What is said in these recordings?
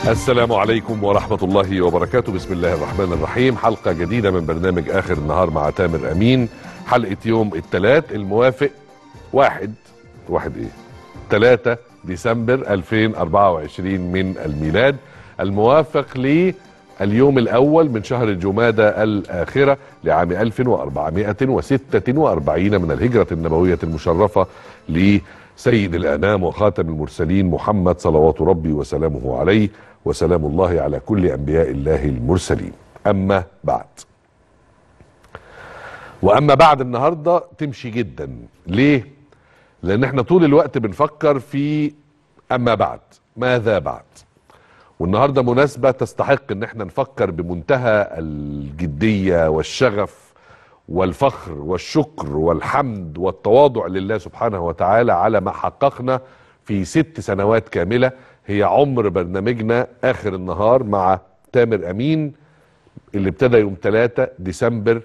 السلام عليكم ورحمة الله وبركاته بسم الله الرحمن الرحيم حلقة جديدة من برنامج آخر النهار مع تامر أمين حلقة يوم الثلاث الموافق واحد واحد إيه 3 ديسمبر 2024 من الميلاد الموافق لليوم الأول من شهر جمادى الآخرة لعام 1446 من الهجرة النبوية المشرفة لسيد الأنام وخاتم المرسلين محمد صلوات ربي وسلامه عليه وسلام الله على كل أنبياء الله المرسلين أما بعد وأما بعد النهاردة تمشي جدا ليه؟ لأن احنا طول الوقت بنفكر في أما بعد ماذا بعد والنهارده مناسبة تستحق ان احنا نفكر بمنتهى الجدية والشغف والفخر والشكر والحمد والتواضع لله سبحانه وتعالى على ما حققنا في ست سنوات كاملة هي عمر برنامجنا آخر النهار مع تامر أمين اللي ابتدى يوم 3 ديسمبر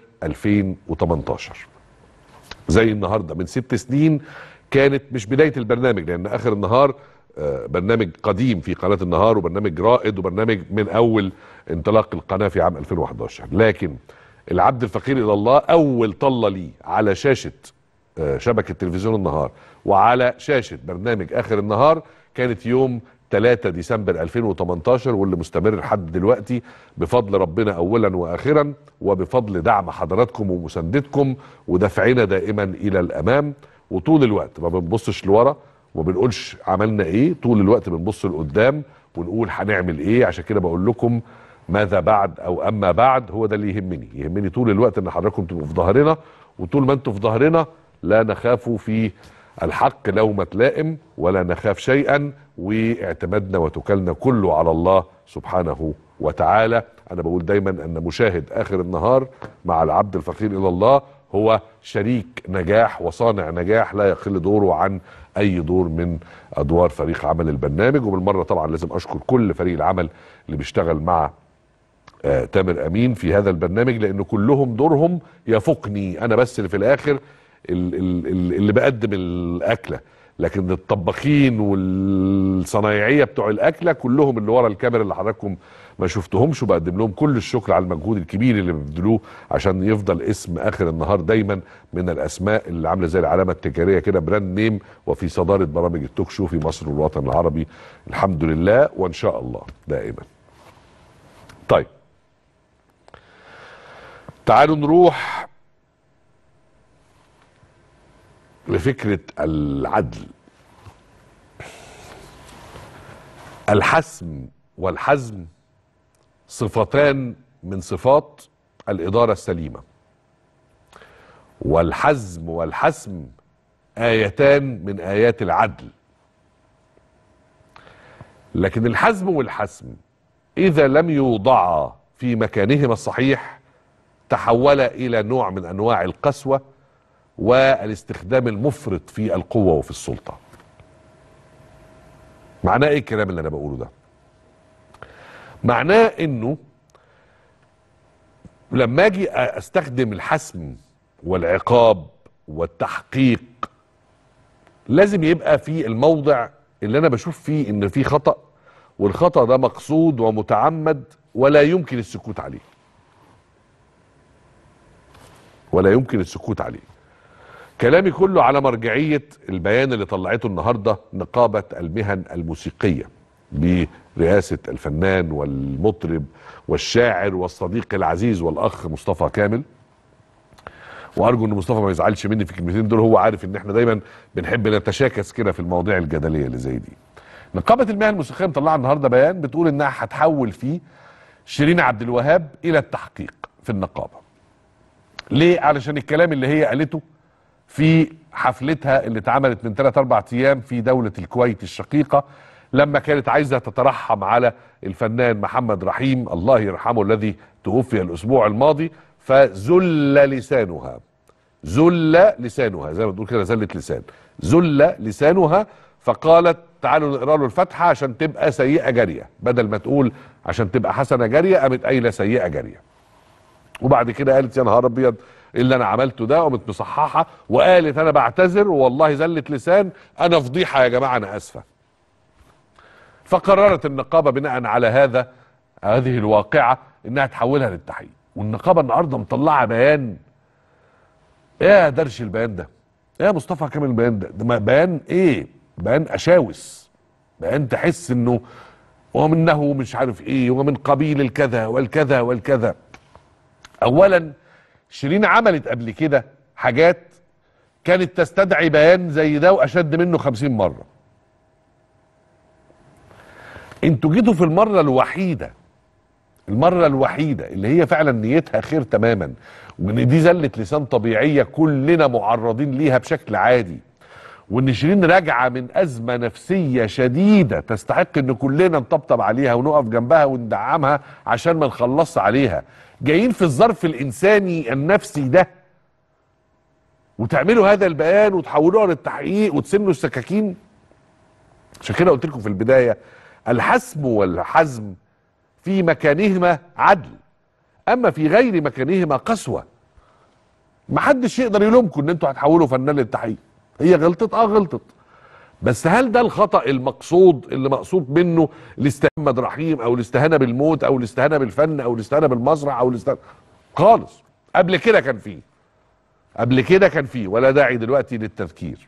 2018 زي النهارده من ست سنين كانت مش بدايه البرنامج لان اخر النهار آه، برنامج قديم في قناه النهار وبرنامج رائد وبرنامج من اول انطلاق القناه في عام 2011 لكن العبد الفقير الى الله اول طله لي على شاشه آه، شبكه تلفزيون النهار وعلى شاشه برنامج اخر النهار كانت يوم 3 ديسمبر 2018 واللي مستمر لحد دلوقتي بفضل ربنا اولا واخرا وبفضل دعم حضراتكم ومساندتكم ودفعنا دائما الى الامام وطول الوقت ما بنبصش لورا وما بنقولش عملنا ايه طول الوقت بنبص لقدام ونقول هنعمل ايه عشان كده بقول لكم ماذا بعد او اما بعد هو ده اللي يهمني يهمني طول الوقت ان حضراتكم تبقوا في ظهرنا وطول ما انتوا في ظهرنا لا نخاف في الحق لومة لائم ولا نخاف شيئا واعتمادنا وتكلنا كله على الله سبحانه وتعالى انا بقول دايما ان مشاهد اخر النهار مع العبد الفقير الى الله هو شريك نجاح وصانع نجاح لا يقل دوره عن اي دور من ادوار فريق عمل البرنامج وبالمره طبعا لازم اشكر كل فريق العمل اللي بيشتغل مع آه تامر امين في هذا البرنامج لان كلهم دورهم يفوقني انا بس اللي في الاخر ال- ال- ال- اللي بقدم الاكله لكن الطباخين والصنايعيه بتوع الاكله كلهم اللي ورا الكاميرا اللي حضراتكم ما شفتهمش وبقدم لهم كل الشكر على المجهود الكبير اللي بيبذلوه عشان يفضل اسم اخر النهار دايما من الاسماء اللي عامله زي العلامه التجاريه كده براند نيم وفي صداره برامج التوك شو في مصر والوطن العربي الحمد لله وان شاء الله دائما. طيب تعالوا نروح لفكرة العدل الحسم والحزم صفتان من صفات الإدارة السليمة والحزم والحسم آيتان من آيات العدل لكن الحزم والحسم إذا لم يوضعا في مكانهما الصحيح تحول إلى نوع من أنواع القسوة والاستخدام المفرط في القوة وفي السلطة معناه ايه الكلام اللي انا بقوله ده معناه انه لما اجي استخدم الحسم والعقاب والتحقيق لازم يبقى في الموضع اللي انا بشوف فيه ان في خطأ والخطأ ده مقصود ومتعمد ولا يمكن السكوت عليه ولا يمكن السكوت عليه كلامي كله على مرجعية البيان اللي طلعته النهاردة نقابة المهن الموسيقية برئاسة الفنان والمطرب والشاعر والصديق العزيز والأخ مصطفى كامل وأرجو أن مصطفى ما يزعلش مني في الكلمتين دول هو عارف أن احنا دايما بنحب نتشاكس كده في المواضيع الجدلية اللي زي دي نقابة المهن الموسيقية مطلعة النهاردة بيان بتقول أنها هتحول فيه شيرين عبد الوهاب إلى التحقيق في النقابة ليه؟ علشان الكلام اللي هي قالته في حفلتها اللي اتعملت من 3 4 ايام في دوله الكويت الشقيقه لما كانت عايزه تترحم على الفنان محمد رحيم الله يرحمه الذي توفي الاسبوع الماضي فزل لسانها زل لسانها زي ما بتقول كده زلة لسان زل لسانها فقالت تعالوا نقرا له الفاتحه عشان تبقى سيئه جاريه بدل ما تقول عشان تبقى حسنه جاريه قامت قايله سيئه جاريه وبعد كده قالت يا نهار ابيض إيه اللي انا عملته ده قامت مصححه وقالت انا بعتذر والله زلة لسان انا فضيحه يا جماعه انا اسفه فقررت النقابه بناء على هذا هذه الواقعه انها تحولها للتحقيق والنقابه النهارده مطلعه بيان ايه يا درش البيان ده ايه يا مصطفى كامل البيان ده ده ما- بيان ايه بيان اشاوس بيان تحس انه ومنه مش عارف ايه ومن قبيل الكذا والكذا والكذا اولا شيرين عملت قبل كده حاجات كانت تستدعي بيان زي ده واشد منه خمسين مرة انتوا جيتوا في المرة الوحيدة المرة الوحيدة اللي هي فعلا نيتها خير تماما وان دي زلة لسان طبيعية كلنا معرضين ليها بشكل عادي وان شيرين راجعة من ازمة نفسية شديدة تستحق ان كلنا نطبطب عليها ونقف جنبها وندعمها عشان ما نخلصش عليها جايين في الظرف الانساني النفسي ده وتعملوا هذا البيان وتحولوها للتحقيق وتسنوا السكاكين عشان كده قلت لكم في البدايه الحسم والحزم في مكانهما عدل اما في غير مكانهما قسوه محدش يقدر يلومكم ان انتوا هتحولوا فنان للتحقيق هي غلطت اه غلطت بس هل ده الخطا المقصود اللي مقصود منه الاستهانه رحيم او الاستهانه بالموت او الاستهانه بالفن او الاستهانه بالمسرح او الاستهانه خالص قبل كده كان فيه قبل كده كان فيه ولا داعي دلوقتي للتذكير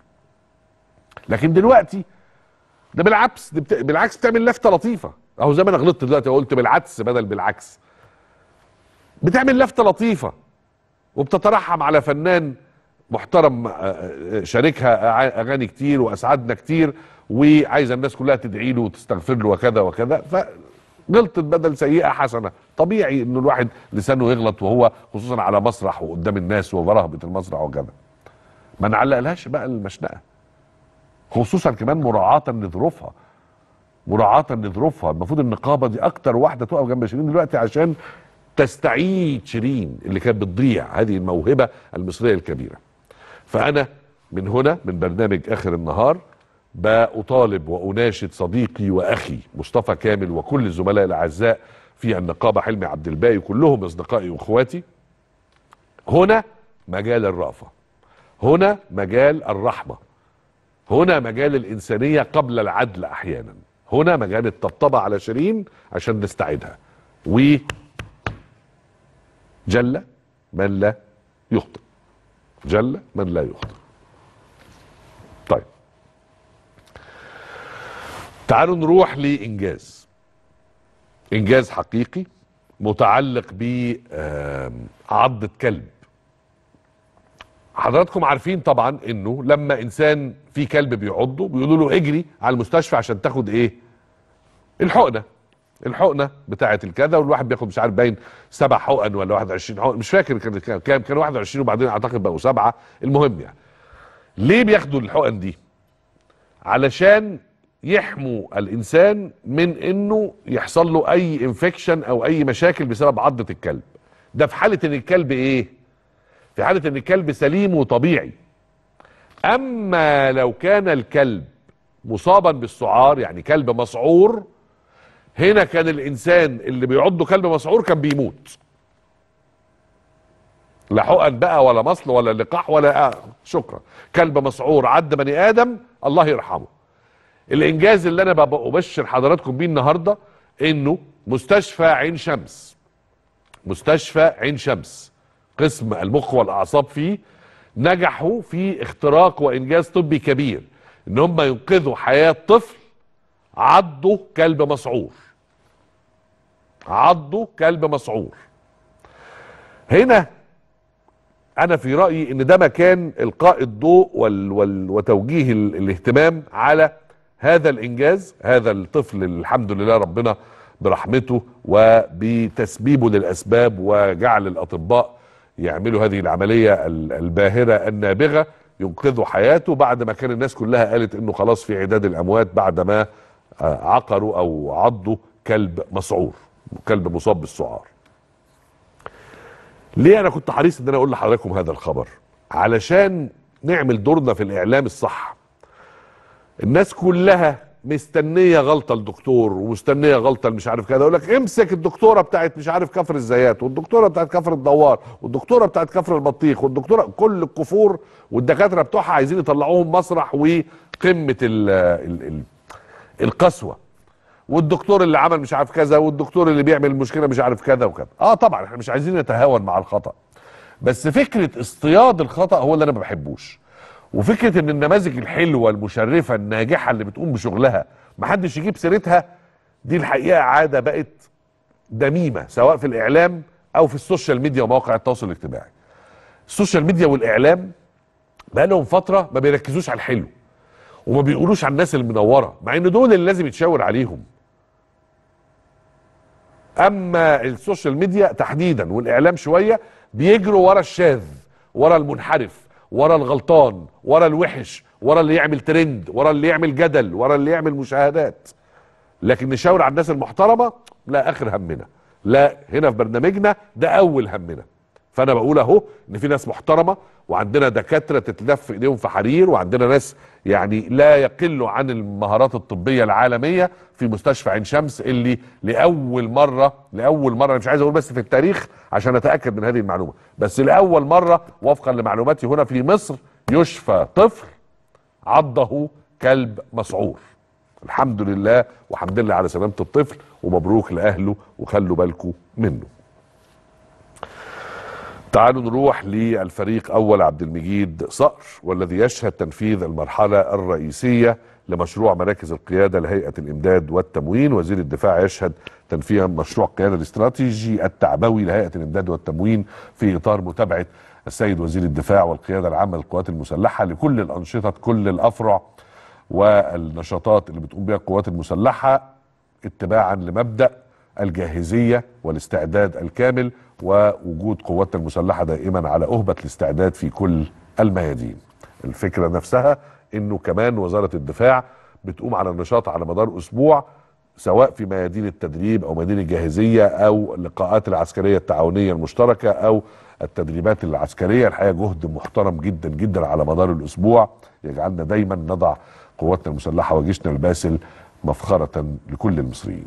لكن دلوقتي ده بالعكس ده بت... بالعكس بتعمل لفته لطيفه اهو زي ما انا غلطت دلوقتي وقلت بالعكس بدل بالعكس بتعمل لفته لطيفه وبتترحم على فنان محترم آه، آه، شاركها أع- اغاني كتير واسعدنا كتير وعايزه الناس كلها تدعي له وتستغفر له وكذا وكذا فغلطت بدل سيئه حسنه طبيعي انه الواحد لسانه يغلط وهو خصوصا على مسرح وقدام الناس وبرهبه المسرح وكذا ما نعلقلهاش بقى المشنقه خصوصا كمان مراعاه لظروفها مراعاه لظروفها المفروض النقابه دي اكتر واحده تقف جنب شيرين دلوقتي عشان تستعيد شيرين اللي كانت بتضيع هذه الموهبه المصريه الكبيره فانا من هنا من برنامج اخر النهار بأطالب وأناشد صديقي وأخي مصطفى كامل وكل الزملاء الأعزاء في النقابة حلمي عبد الباقي كلهم أصدقائي وأخواتي هنا مجال الرأفة هنا مجال الرحمة هنا مجال الإنسانية قبل العدل أحيانا هنا مجال الطبطبة على شيرين عشان نستعيدها و جل من لا يخطئ جل من لا يخطئ طيب تعالوا نروح لإنجاز إنجاز حقيقي متعلق بعضة كلب حضراتكم عارفين طبعا انه لما انسان في كلب بيعضه بيقولوا له اجري على المستشفى عشان تاخد ايه الحقنه الحقنه بتاعه الكذا والواحد بياخد مش عارف باين سبع حقن ولا 21 حقن مش فاكر كان كام كان, كان 21 وبعدين اعتقد بقوا سبعه المهم يعني ليه بياخدوا الحقن دي علشان يحموا الانسان من انه يحصل له اي انفكشن او اي مشاكل بسبب عضه الكلب ده في حاله ان الكلب ايه في حاله ان الكلب سليم وطبيعي اما لو كان الكلب مصابا بالسعار يعني كلب مسعور هنا كان الانسان اللي بيعضه كلب مسعور كان بيموت لا حقن بقى ولا مصل ولا لقاح ولا آه شكرا كلب مسعور عد بني ادم الله يرحمه الانجاز اللي انا ببقى ابشر حضراتكم بيه النهارده انه مستشفى عين شمس مستشفى عين شمس قسم المخ والاعصاب فيه نجحوا في اختراق وانجاز طبي كبير ان هم ينقذوا حياه طفل عضه كلب مسعور عضه كلب مسعور هنا انا في رايي ان ده مكان القاء الضوء وال وال وتوجيه ال الاهتمام على هذا الانجاز هذا الطفل اللي الحمد لله ربنا برحمته وبتسبيبه للاسباب وجعل الاطباء يعملوا هذه العمليه ال- الباهره النابغه ينقذوا حياته بعد ما كان الناس كلها قالت انه خلاص في عداد الاموات بعد ما آه، عقروا او عضوا كلب مسعور كلب مصاب بالسعار ليه انا كنت حريص ان انا اقول لحضراتكم هذا الخبر علشان نعمل دورنا في الاعلام الصح الناس كلها مستنيه غلطه الدكتور ومستنيه غلطه مش عارف كده يقول لك امسك الدكتوره بتاعت مش عارف كفر الزيات والدكتوره بتاعت كفر الدوار والدكتوره بتاعت كفر البطيخ والدكتوره كل الكفور والدكاتره بتوعها عايزين يطلعوهم مسرح وقمه ال ال ال القسوه والدكتور اللي عمل مش عارف كذا والدكتور اللي بيعمل المشكله مش عارف كذا وكذا اه طبعا احنا مش عايزين نتهاون مع الخطا بس فكره اصطياد الخطا هو اللي انا ما بحبوش وفكره ان النماذج الحلوه المشرفه الناجحه اللي بتقوم بشغلها ما حدش يجيب سيرتها دي الحقيقه عاده بقت دميمه سواء في الاعلام او في السوشيال ميديا ومواقع التواصل الاجتماعي السوشيال ميديا والاعلام بقى لهم فتره ما بيركزوش على الحلو وما بيقولوش على الناس المنوره مع ان دول اللي لازم يتشاور عليهم اما السوشيال ميديا تحديدا والاعلام شويه بيجروا ورا الشاذ ورا المنحرف ورا الغلطان ورا الوحش ورا اللي يعمل ترند ورا اللي يعمل جدل ورا اللي يعمل مشاهدات لكن نشاور على الناس المحترمه لا اخر همنا لا هنا في برنامجنا ده اول همنا فانا بقول اهو ان في ناس محترمه وعندنا دكاتره تتلف ايديهم في حرير وعندنا ناس يعني لا يقلوا عن المهارات الطبيه العالميه في مستشفى عين شمس اللي لاول مره لاول مره أنا مش عايز اقول بس في التاريخ عشان اتاكد من هذه المعلومه بس لاول مره وفقا لمعلوماتي هنا في مصر يشفى طفل عضه كلب مسعور الحمد لله وحمد لله على سلامه الطفل ومبروك لاهله وخلوا بالكم منه تعالوا نروح للفريق اول عبد المجيد صقر والذي يشهد تنفيذ المرحله الرئيسيه لمشروع مراكز القياده لهيئه الامداد والتموين وزير الدفاع يشهد تنفيذ مشروع القياده الاستراتيجي التعبوي لهيئه الامداد والتموين في اطار متابعه السيد وزير الدفاع والقياده العامه للقوات المسلحه لكل الانشطه كل الافرع والنشاطات اللي بتقوم بها القوات المسلحه اتباعا لمبدا الجاهزيه والاستعداد الكامل ووجود قواتنا المسلحه دائما على اهبه الاستعداد في كل الميادين. الفكره نفسها انه كمان وزاره الدفاع بتقوم على النشاط على مدار اسبوع سواء في ميادين التدريب او ميادين الجاهزيه او اللقاءات العسكريه التعاونيه المشتركه او التدريبات العسكريه الحقيقه جهد محترم جدا جدا على مدار الاسبوع يجعلنا دايما نضع قواتنا المسلحه وجيشنا الباسل مفخره لكل المصريين.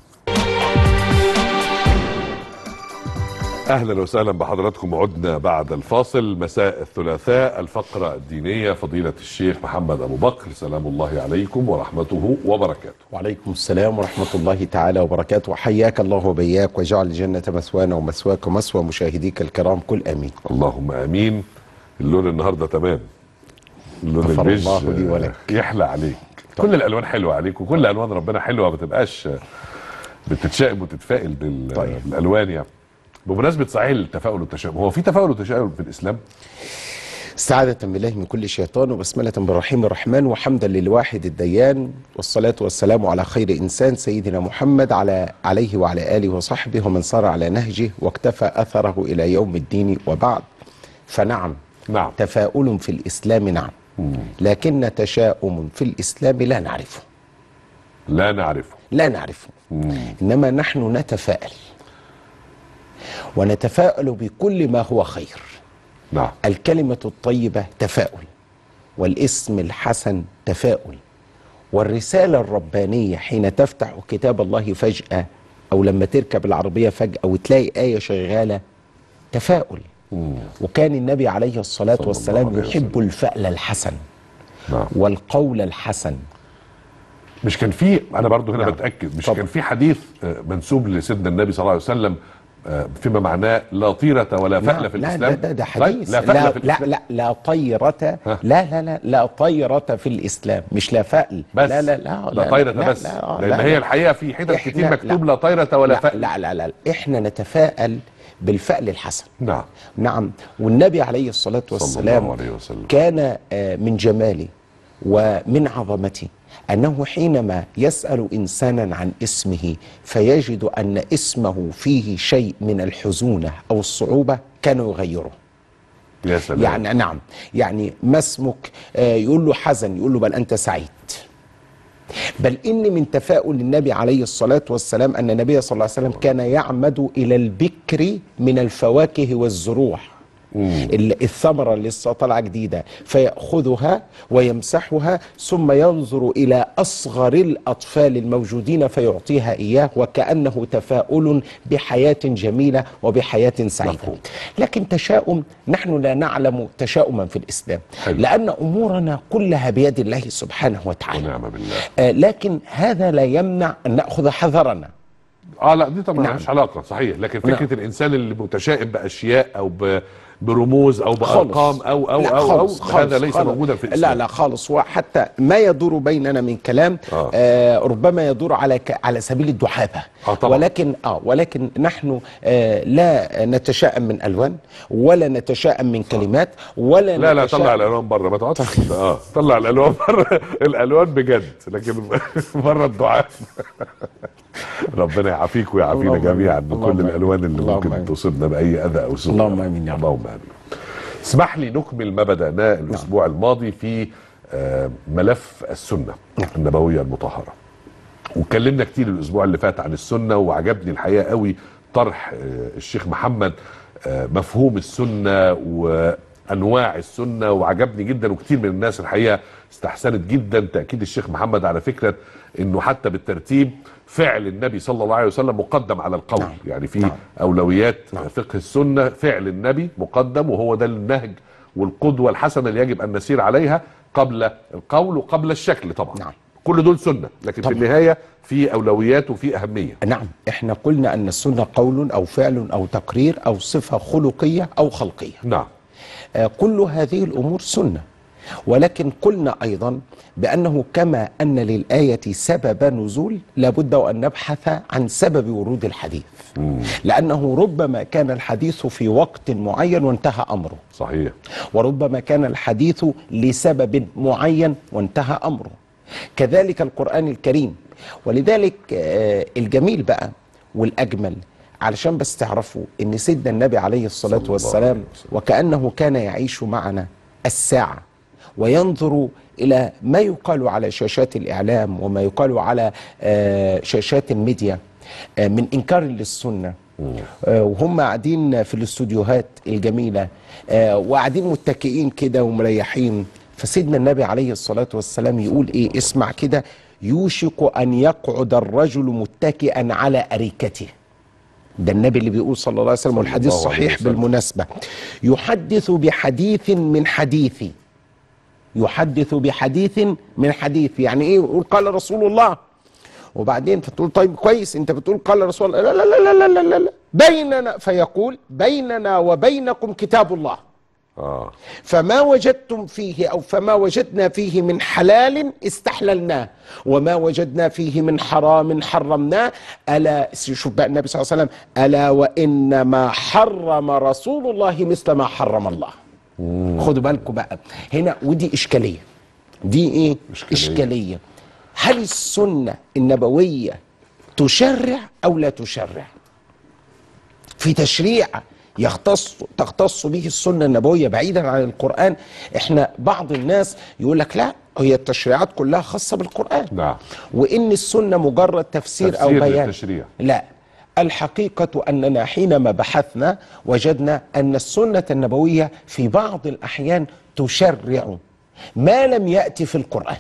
اهلا وسهلا بحضراتكم عدنا بعد الفاصل مساء الثلاثاء الفقره الدينيه فضيله الشيخ محمد ابو بكر سلام الله عليكم ورحمته وبركاته. وعليكم السلام ورحمة الله تعالى وبركاته وحياك الله وبياك وجعل الجنة مسوانا ومسواك ومسوى مشاهديك الكرام كل أمين اللهم امين اللون النهارده تمام اللون غفر البيج الله لي ولك. يحلى عليك كل الالوان حلوه عليك وكل الوان ربنا حلوه ما بتبقاش بتتشائم وتتفائل بال... طيب. بالالوان يعني بمناسبه صحيح التفاؤل والتشاؤم هو في تفاؤل وتشاؤم في الاسلام استعاذة بالله من كل شيطان وبسملة بالرحيم الرحمن وحمدا للواحد الديان والصلاة والسلام على خير إنسان سيدنا محمد على عليه وعلى آله وصحبه ومن سار على نهجه واكتفى أثره إلى يوم الدين وبعد فنعم نعم تفاؤل في الإسلام نعم لكن تشاؤم في الإسلام لا نعرفه لا نعرفه لا نعرفه إنما نحن نتفائل ونتفائل بكل ما هو خير نعم الكلمة الطيبة تفاؤل والاسم الحسن تفاؤل والرسالة الربانية حين تفتح كتاب الله فجأة أو لما تركب العربية فجأة وتلاقي آية شغالة تفاؤل وكان النبي عليه الصلاة صلى الله والسلام عليه يحب الفأل الحسن نعم والقول الحسن مش كان في انا برضو هنا نعم. بتاكد مش طبعا. كان في حديث آه، منسوب لسيدنا النبي صلى الله عليه وسلم آه، فيما معناه لا طيرة ولا فأل نعم، في لا الإسلام ده, ده, ده طيب، حديث لا لا فأل لا, في لا الإسلام لا لا طيرة ها. لا لا لا لا طيرة في الإسلام مش لا فأل بس لا لا لا لا طيرة لا بس لا آه، لأن لا هي لا. الحقيقة في حتت إحنا- كتير مكتوب لا. لا طيرة ولا لا فأل لا لا لا احنا نتفائل بالفأل الحسن نعم نعم والنبي عليه الصلاة صلى والسلام الله عليه وسلم كان آه، من جماله ومن عظمته أنه حينما يسأل إنسانا عن اسمه فيجد أن اسمه فيه شيء من الحزونة أو الصعوبة كان يغيره يا سلام يعني نعم يعني ما اسمك آه، يقول له حزن يقول له بل أنت سعيد بل إن من تفاؤل النبي عليه الصلاة والسلام أن النبي صلى الله عليه وسلم كان يعمد إلى البكر من الفواكه والزروع ال- الثمره اللي لسه طالعه جديده فياخذها ويمسحها ثم ينظر الى اصغر الاطفال الموجودين فيعطيها اياه وكانه تفاؤل بحياه جميله وبحياه سعيده مفهوم. لكن تشاؤم نحن لا نعلم تشاؤما في الاسلام حلو. لان امورنا كلها بيد الله سبحانه وتعالى ونعم بالله آه، لكن هذا لا يمنع ان ناخذ حذرنا اه لا دي طبعا نعم. ملهاش علاقه صحيح لكن نعم. فكره الانسان اللي متشائم باشياء او ب... برموز او خالص. بارقام او او لا او, خالص أو خالص هذا ليس خالص. موجودا في الاسلام لا لا خالص وحتى ما يدور بيننا من كلام آه. آه. آه ربما يدور على ك على سبيل الدحابه آه طبعا. ولكن اه ولكن نحن آه لا نتشائم من الوان ولا نتشائم من كلمات ولا لا لا نتشائم طلع الالوان بره ما تقعدش اه طلع الالوان بره الالوان بجد لكن بره الدعاء ربنا يعافيك ويعافينا اللهم آمين. جميعا من اللهم كل آمين. الالوان اللي اللهم ممكن آمين. تصيبنا باي اذى او سوء اللهم آمين يا رب. اللهم امين اسمح لي نكمل ما بدأناه الأسبوع الماضي في آه، ملف السنة النبوية المطهرة واتكلمنا كتير الأسبوع اللي فات عن السنة وعجبني الحقيقة قوي طرح آه، الشيخ محمد آه، مفهوم السنة وأنواع السنة وعجبني جدا وكتير من الناس الحقيقة استحسنت جدا تأكيد الشيخ محمد على فكرة أنه حتى بالترتيب فعل النبي صلى الله عليه وسلم مقدم على القول نعم. يعني في نعم. اولويات فقه السنه فعل النبي مقدم وهو ده النهج والقدوه الحسنه اللي يجب ان نسير عليها قبل القول وقبل الشكل طبعا نعم. كل دول سنه لكن طبعا. في النهايه في اولويات وفي اهميه نعم احنا قلنا ان السنه قول او فعل او تقرير او صفه خلقيه او خلقيه نعم آه، كل هذه الامور سنه ولكن قلنا ايضا بانه كما ان للايه سبب نزول لابد وان نبحث عن سبب ورود الحديث لانه ربما كان الحديث في وقت معين وانتهى امره صحيح وربما كان الحديث لسبب معين وانتهى امره كذلك القران الكريم ولذلك آه، الجميل بقى والاجمل علشان بس تعرفوا ان سيدنا النبي عليه الصلاه صلى الله والسلام عليه وسلم. وكانه كان يعيش معنا الساعه وينظر الى ما يقال على شاشات الاعلام وما يقال على آه، شاشات الميديا آه، من انكار للسنه آه، وهم قاعدين في الاستوديوهات الجميله آه، وقاعدين متكئين كده ومريحين فسيدنا النبي عليه الصلاه والسلام يقول ايه اسمع كده يوشك ان يقعد الرجل متكئا على اريكته ده النبي اللي بيقول صلى الله عليه وسلم صلى والحديث الله عليه صحيح وسلم. بالمناسبه يحدث بحديث من حديثي يحدث بحديث من حديث يعني ايه يقول قال رسول الله وبعدين فتقول طيب كويس انت بتقول قال رسول الله لا لا لا لا لا لا, لا. بيننا فيقول بيننا وبينكم كتاب الله اه فما وجدتم فيه او فما وجدنا فيه من حلال استحللناه وما وجدنا فيه من حرام حرمناه الا شوف بقى النبي صلى الله عليه وسلم الا وانما حرم رسول الله مثل ما حرم الله خدوا بالكم بقى هنا ودي اشكاليه دي ايه إشكالية. اشكاليه هل السنه النبويه تشرع او لا تشرع في تشريع يختص تختص به السنه النبويه بعيدا عن القران احنا بعض الناس يقول لك لا هي التشريعات كلها خاصه بالقران نعم وان السنه مجرد تفسير, او تفسير بيان للتشريع. لا الحقيقه اننا حينما بحثنا وجدنا ان السنه النبويه في بعض الاحيان تشرع ما لم ياتي في القران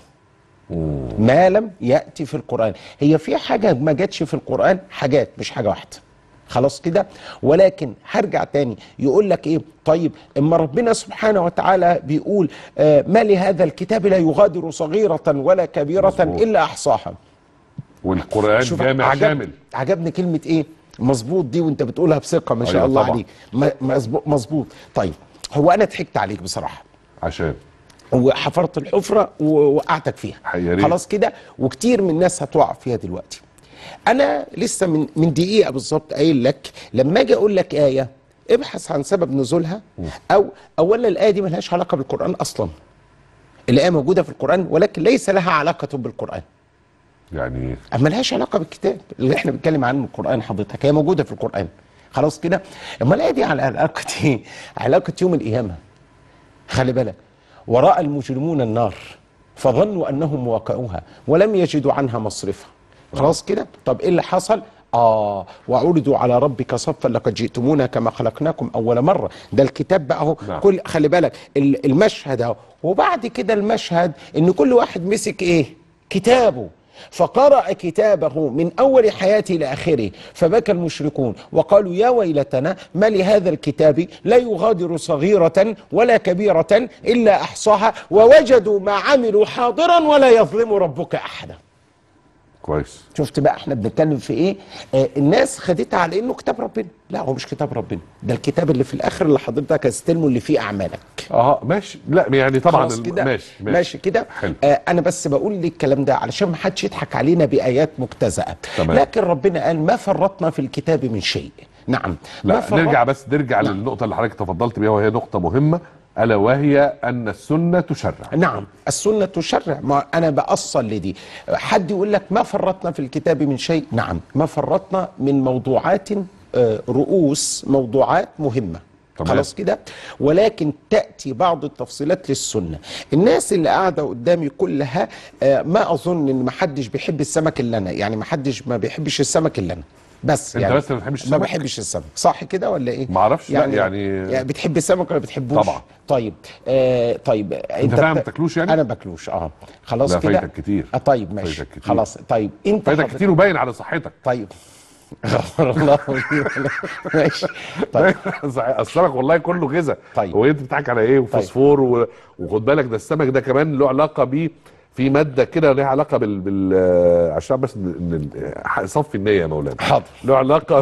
ما لم ياتي في القران هي في حاجه ما جاتش في القران حاجات مش حاجه واحده خلاص كده ولكن هرجع تاني يقول لك ايه طيب اما ربنا سبحانه وتعالى بيقول آه ما لهذا الكتاب لا يغادر صغيره ولا كبيره مظبوط. الا احصاها والقران شوف جامع عجب شامل عجبني كلمه ايه مظبوط دي وانت بتقولها بثقه ما شاء أيوة الله طبعا. عليك م- مظبوط مظبوط طيب هو انا ضحكت عليك بصراحه عشان وحفرت الحفره ووقعتك فيها يا ريت. خلاص كده وكتير من الناس هتقع فيها دلوقتي انا لسه من من دقيقه بالظبط قايل لك لما اجي اقول لك ايه ابحث عن سبب نزولها او اولا الايه دي ملهاش علاقه بالقران اصلا الايه موجوده في القران ولكن ليس لها علاقه بالقران يعني اما لهاش علاقه بالكتاب اللي احنا بنتكلم عنه القران حضرتك هي موجوده في القران خلاص كده اما الايه دي على علاقه ايه علاقه يوم القيامه خلي بالك وراى المجرمون النار فظنوا انهم واقعوها ولم يجدوا عنها مصرفا خلاص كده طب ايه اللي حصل اه وعرضوا على ربك صفا لقد جئتمونا كما خلقناكم اول مره ده الكتاب بقى اهو نعم. كل خلي بالك ال- المشهد اهو وبعد كده المشهد ان كل واحد مسك ايه كتابه فقرأ كتابه من أول حياته إلى آخره فبكى المشركون وقالوا يا ويلتنا ما لهذا الكتاب لا يغادر صغيرة ولا كبيرة إلا أحصاها ووجدوا ما عملوا حاضرا ولا يظلم ربك أحدا كويس شفت بقى احنا بنتكلم في ايه آه الناس خدتها على انه كتاب ربنا لا هو مش كتاب ربنا ده الكتاب اللي في الاخر اللي حضرتك هتستلمه اللي فيه اعمالك اه ماشي لا يعني طبعا خلاص الم- كده ماشي ماشي, ماشي كده حلو آه انا بس بقول لي الكلام ده علشان ما حدش يضحك علينا بايات مجتزأه تمام. لكن ربنا قال ما فرطنا في الكتاب من شيء نعم ما لا فرط- نرجع بس نرجع نعم. للنقطة اللي حضرتك تفضلت بيها وهي نقطة مهمة ألا وهي أن السنة تشرع نعم السنة تشرع ما أنا بأصل لدي حد يقول لك ما فرطنا في الكتاب من شيء نعم ما فرطنا من موضوعات آه، رؤوس موضوعات مهمة تمام. خلاص كده ولكن تأتي بعض التفصيلات للسنة الناس اللي قاعدة قدامي كلها آه، ما أظن إن ما حدش بيحب السمك إلا أنا يعني ما حدش ما بيحبش السمك إلا أنا بس أنت يعني بس اللي ما بتحبش ما السمك؟ بحبش السمك صح كده ولا ايه ما أعرفش، لا، يعني يعني- يعني بتحب السمك ولا بتحبوش طبعا. طيب آه طيب انت فعلا بت- ما بتاكلوش يعني؟ انا باكلوش اه خلاص لا، كده فايتك كتير. آه طيب ماشي فايتك كتير. خلاص طيب انت فايدة حضرتك- كتير وباين على صحتك طيب غفر الله لي ولك. ماشي طيب صحيح. السمك والله كله غذاء طيب. هو انت بتضحك على ايه وفوسفور و... وخد بالك ده السمك ده كمان له علاقه بيه في ماده كده ليها علاقه بال, بال... آه، عشان بس ن- ن- صفي النيه يا مولانا حاضر. له علاقه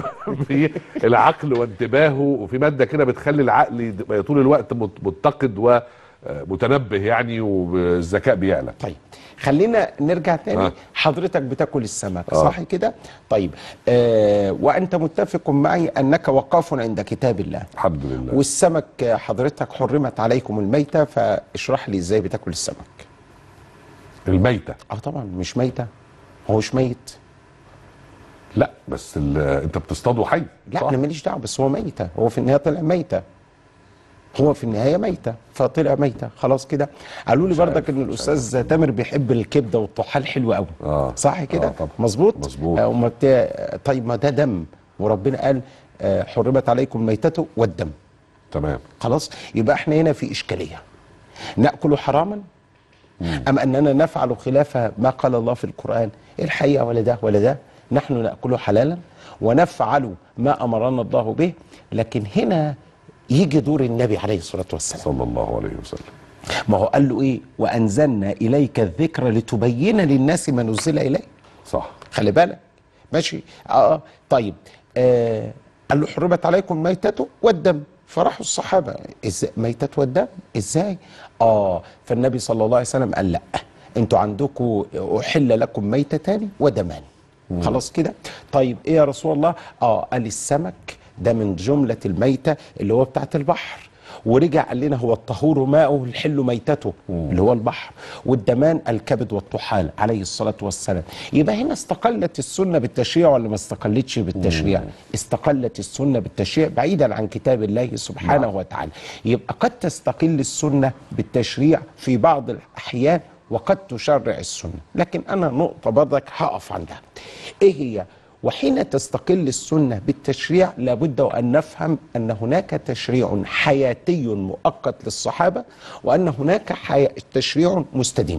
بالعقل وانتباهه وفي ماده كده بتخلي العقل يبقى طول الوقت مت- متقد ومتنبه يعني والذكاء بيعلى طيب خلينا نرجع تاني آه. حضرتك بتاكل السمك آه. صح كده طيب آه وانت متفق معي انك وقاف عند كتاب الله الحمد لله والسمك آه، حضرتك حرمت عليكم الميتة فاشرح لي ازاي بتاكل السمك الميته اه طبعا مش ميتة هو مش ميت لا بس ال... انت بتصطاده حي لا صح؟ انا ماليش دعوه بس هو ميته هو في النهايه طلع ميته هو في النهايه ميته فطلع ميته خلاص كده قالوا لي بردك ان الاستاذ تامر بيحب الكبده والطحال حلو قوي آه. صح كده آه طبعا. مظبوط مظبوط. آه وما بت... طيب ما ده دم وربنا قال آه، حرمت عليكم الميتة والدم تمام خلاص يبقى احنا هنا في اشكاليه ناكل حراما ام اننا نفعل خلاف ما قال الله في القران الحقيقه ولا ده ولا ده نحن ناكل حلالا ونفعل ما امرنا الله به لكن هنا يجي دور النبي عليه الصلاه والسلام صلى الله عليه وسلم ما هو قال له ايه وانزلنا اليك الذكر لتبين للناس ما نزل اليك صح خلي بالك ماشي اه طيب آه قال له حرمت عليكم ميتته والدم فراحوا الصحابه ازاي ميتة والدم ازاي اه فالنبي صلى الله عليه وسلم قال لا انتوا عندكم احل لكم ميتتان ودمان خلاص كده طيب ايه يا رسول الله اه قال السمك ده من جمله الميته اللي هو بتاعت البحر ورجع قال لنا هو الطهور ماؤه الحل ميتته اللي هو البحر والدمان الكبد والطحال عليه الصلاة والسلام يبقى هنا استقلت السنة بالتشريع ولا ما استقلتش بالتشريع استقلت السنة بالتشريع بعيدا عن كتاب الله سبحانه وتعالى يبقى قد تستقل السنة بالتشريع في بعض الأحيان وقد تشرع السنة لكن أنا نقطة برضك هقف عندها إيه هي وحين تستقل السنة بالتشريع لابد وأن نفهم أن هناك تشريع حياتي مؤقت للصحابة وأن هناك حي... تشريع مستديم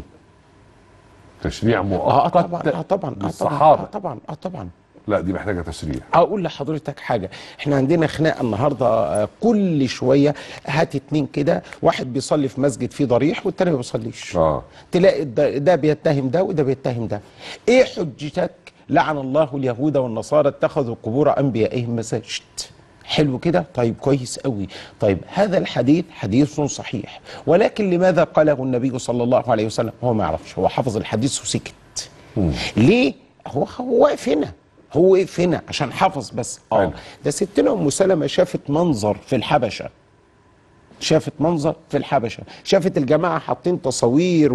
تشريع اه مؤقت طبعا اه طبعا اه طبعا للصحابة اه طبعا اه طبعا لا دي محتاجة تشريع اقول لحضرتك حاجه احنا عندنا خناقه النهارده آه، كل شويه هات اتنين كده واحد بيصلي في مسجد فيه ضريح والتاني ما بيصليش اه تلاقي ده, ده بيتهم ده وده بيتهم ده ايه حجتك لعن الله اليهود والنصارى اتخذوا قبور انبيائهم مساجد حلو كده طيب كويس قوي طيب هذا الحديث حديث صحيح ولكن لماذا قاله النبي صلى الله عليه وسلم هو ما يعرفش هو حفظ الحديث وسكت ليه هو هو واقف هنا هو واقف هنا عشان حفظ بس اه حلو. ده ستنا ام سلمة شافت منظر في الحبشه شافت منظر في الحبشه شافت الجماعه حاطين تصاوير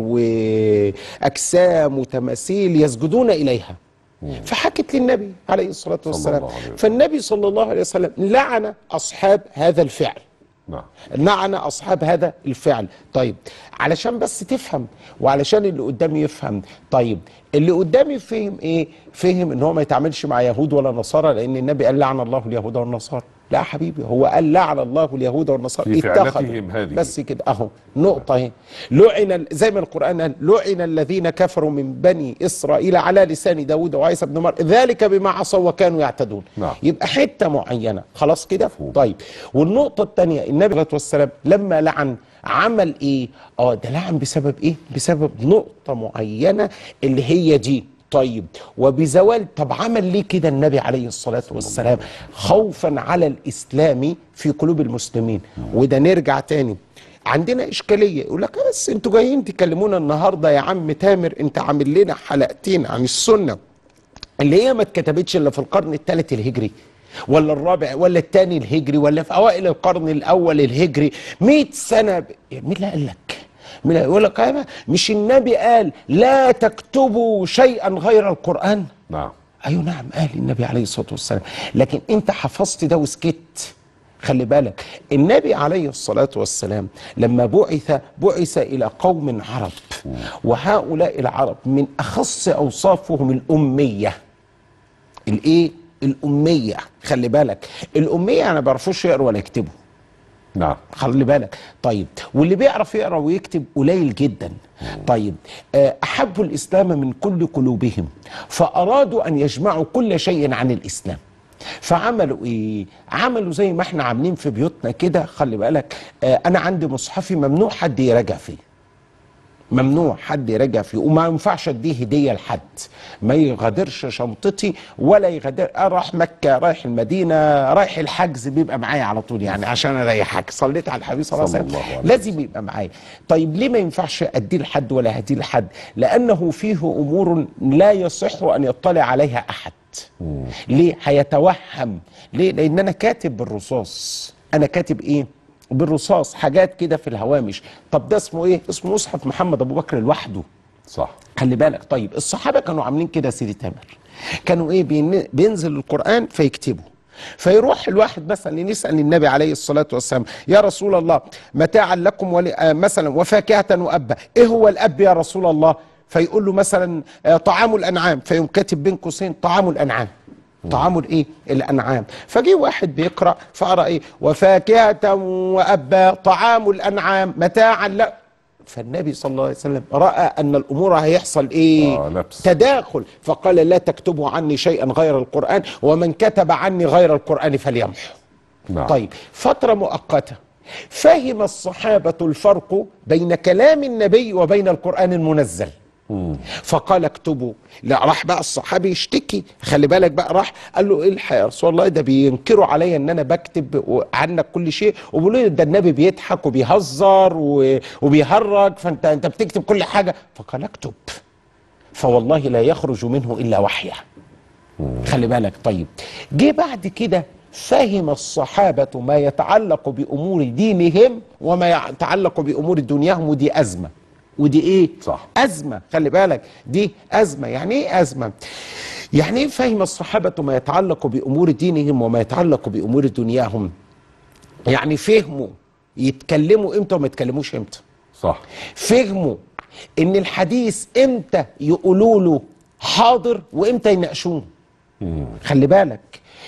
واجسام وتماثيل يسجدون اليها فحكت للنبي عليه الصلاه والسلام الله عليه وسلم. فالنبي صلى الله عليه وسلم لعن اصحاب هذا الفعل نعم لعن اصحاب هذا الفعل طيب علشان بس تفهم وعلشان اللي قدامي يفهم طيب اللي قدامي فهم ايه فهم ان هو ما يتعاملش مع يهود ولا نصارى لان النبي قال لعن الله اليهود والنصارى لا يا حبيبي هو قال لعن الله اليهود والنصارى في اتخذوا. فعلتهم هذه. بس كده اهو نقطه اهي لعن زي ما القران قال لعن الذين كفروا من بني اسرائيل على لسان داود وعيسى بن مريم ذلك بما عصوا وكانوا يعتدون نعم. يبقى حته معينه خلاص كده طيب والنقطه الثانيه النبي عليه الصلاه والسلام لما لعن عمل ايه اه ده لعن بسبب ايه بسبب نقطه معينه اللي هي دي طيب وبزوال طب عمل ليه كده النبي عليه الصلاة والسلام خوفا على الإسلام في قلوب المسلمين وده نرجع تاني عندنا إشكالية يقول لك بس انتوا جايين تكلمونا النهاردة يا عم تامر انت عامل لنا حلقتين عن السنة اللي هي ما اتكتبتش الا في القرن الثالث الهجري ولا الرابع ولا الثاني الهجري ولا في اوائل القرن الاول الهجري 100 سنه ب... مين اللي قال لك؟ مين اللي يقول لك يا مش النبي قال لا تكتبوا شيئا غير القران؟ نعم ايوه نعم قال النبي عليه الصلاه والسلام لكن انت حفظت ده وسكت خلي بالك النبي عليه الصلاة والسلام لما بعث بعث إلى قوم عرب وهؤلاء العرب من أخص أوصافهم الأمية الإيه؟ الأمية خلي بالك الأمية يعني ما بيعرفوش يقروا ولا يكتبوا نعم خلي بالك طيب واللي بيعرف يقرا ويكتب قليل جدا طيب آه، احبوا الاسلام من كل قلوبهم فارادوا ان يجمعوا كل شيء عن الاسلام فعملوا ايه عملوا زي ما احنا عاملين في بيوتنا كده خلي بالك آه، انا عندي مصحفي ممنوع حد يراجع فيه ممنوع حد يراجع فيه وما ينفعش اديه هديه لحد ما يغادرش شنطتي ولا يغادر آه، راح مكه رايح المدينه رايح الحجز بيبقى معايا على طول يعني عشان اريحك صليت على الحبيب صلى الله عليه صلى وسلم الله عليه لازم يبقى معايا طيب ليه ما ينفعش اديه لحد ولا هديه لحد لانه فيه امور لا يصح ان يطلع عليها احد ليه هيتوهم ليه لان انا كاتب بالرصاص انا كاتب ايه بالرصاص حاجات كده في الهوامش طب ده اسمه ايه اسمه مصحف محمد ابو بكر لوحده صح خلي بالك طيب الصحابه كانوا عاملين كده يا سيدي تامر كانوا ايه بين- بينزل القران فيكتبوا فيروح الواحد مثلا يسال النبي عليه الصلاه والسلام يا رسول الله متاعا لكم ول... آه مثلا وفاكهه وابا ايه هو الاب يا رسول الله فيقول له مثلا آه طعام الانعام فيقوم كاتب بين قوسين طعام الانعام طعام الايه الانعام فجي واحد بيقرا فقرا ايه وفاكهه وابا طعام الانعام متاعا لا فالنبي صلى الله عليه وسلم راى ان الامور هيحصل ايه آه، لبس. تداخل فقال لا تكتبوا عني شيئا غير القران ومن كتب عني غير القران فليمحو نعم طيب فتره مؤقته فهم الصحابه الفرق بين كلام النبي وبين القران المنزل فقال اكتبوا لا راح بقى الصحابي يشتكي خلي بالك بقى راح قال له الحق يا رسول الله ده بينكروا عليا ان انا بكتب عنك كل شيء وبيقولوا لي ده النبي بيضحك وبيهزر و- وبيهرج فانت انت بتكتب كل حاجه فقال اكتب فوالله لا يخرج منه الا وحيه خلي بالك طيب جه بعد كده فهم الصحابة ما يتعلق بأمور دينهم وما يتعلق بأمور دنياهم ودي أزمة ودي إيه؟ صح. أزمة خلي بالك دي أزمة يعني إيه أزمة؟ يعني إيه فهم الصحابة ما يتعلق بأمور دينهم وما يتعلق بأمور دنياهم؟ يعني فهموا يتكلموا إمتى وما يتكلموش إمتى؟ صح فهموا ان الحديث امتى يقولوا له حاضر وامتى يناقشوه خلي بالك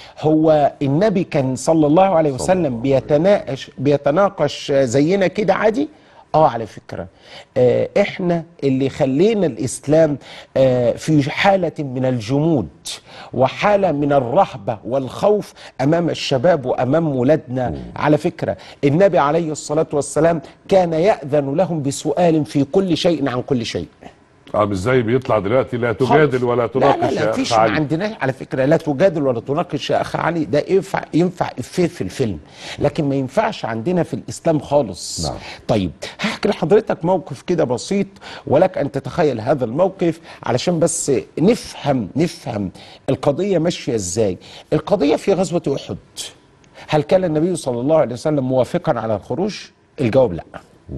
هو النبي كان صلى الله عليه وسلم بيتناقش بيتناقش زينا كده عادي اه على فكره آه احنا اللي خلينا الاسلام آه في حاله من الجمود وحاله من الرهبه والخوف امام الشباب وامام ولادنا على فكره النبي عليه الصلاه والسلام كان ياذن لهم بسؤال في كل شيء عن كل شيء اه مش زي بيطلع دلوقتي لا تجادل ولا لا تناقش لا لا يا مفيش أخ ما علي. عندناش على فكره لا تجادل ولا تناقش يا اخ علي ده ينفع ينفع افيه في الفيلم لكن ما ينفعش عندنا في الاسلام خالص نعم. طيب هحكي لحضرتك موقف كده بسيط ولك ان تتخيل هذا الموقف علشان بس نفهم نفهم القضيه ماشيه ازاي القضيه في غزوه احد هل كان النبي صلى الله عليه وسلم موافقا على الخروج الجواب لا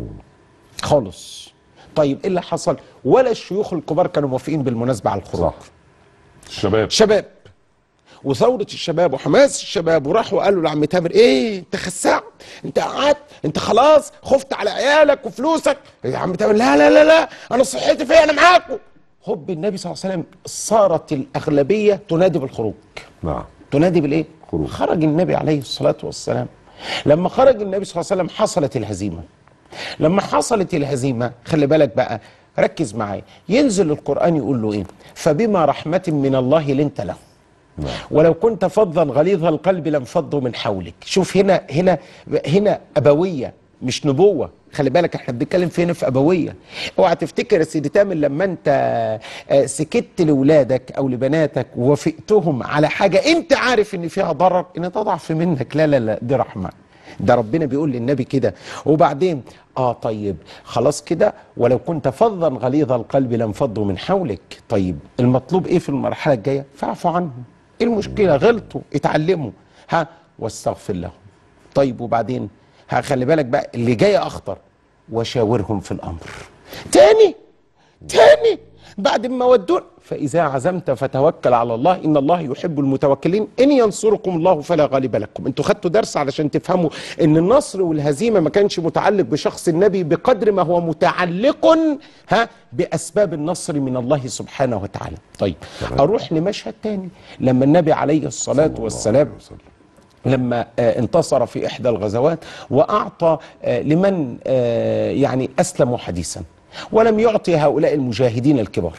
خالص طيب ايه اللي حصل ولا الشيوخ الكبار كانوا موافقين بالمناسبه على الخروج صح الشباب شباب وثورة الشباب وحماس الشباب وراحوا قالوا لعم تامر ايه انت خسعت انت قعدت انت خلاص خفت على عيالك وفلوسك يا عم تامر لا لا لا لا انا صحتي فيا انا معاكم هب النبي صلى الله عليه وسلم صارت الاغلبيه تنادي بالخروج نعم تنادي بالايه؟ خروج. خرج النبي عليه الصلاه والسلام لما خرج النبي صلى الله عليه وسلم حصلت الهزيمه لما حصلت الهزيمه خلي بالك بقى ركز معايا ينزل القران يقول له ايه؟ فبما رحمه من الله لنت له نعم. ولو كنت فظا غليظ القلب لانفضوا من حولك شوف هنا هنا هنا ابويه مش نبوه خلي بالك احنا بنتكلم في هنا في ابويه اوعى تفتكر يا سيدي تامر لما انت آه، سكت لاولادك او لبناتك ووافقتهم على حاجه انت عارف ان فيها ضرر ان تضعف منك لا لا لا دي رحمه ده ربنا بيقول للنبي كده وبعدين اه طيب خلاص كده ولو كنت فظا غليظ القلب لانفضوا من حولك طيب المطلوب ايه في المرحله الجايه فاعفوا عنهم ايه المشكله غلطوا اتعلموا ها واستغفر لهم طيب وبعدين ها خلي بالك بقى اللي جاي اخطر وشاورهم في الامر تاني تاني بعد ما ودون فاذا عزمت فتوكل على الله ان الله يحب المتوكلين ان ينصركم الله فلا غالب لكم انتوا خدتوا درس علشان تفهموا ان النصر والهزيمه ما كانش متعلق بشخص النبي بقدر ما هو متعلق ها باسباب النصر من الله سبحانه وتعالى طيب اروح لمشهد تاني لما النبي عليه الصلاه والسلام لما آه، انتصر في احدى الغزوات واعطى آه، لمن آه، يعني اسلموا حديثا ولم يعطي هؤلاء المجاهدين الكبار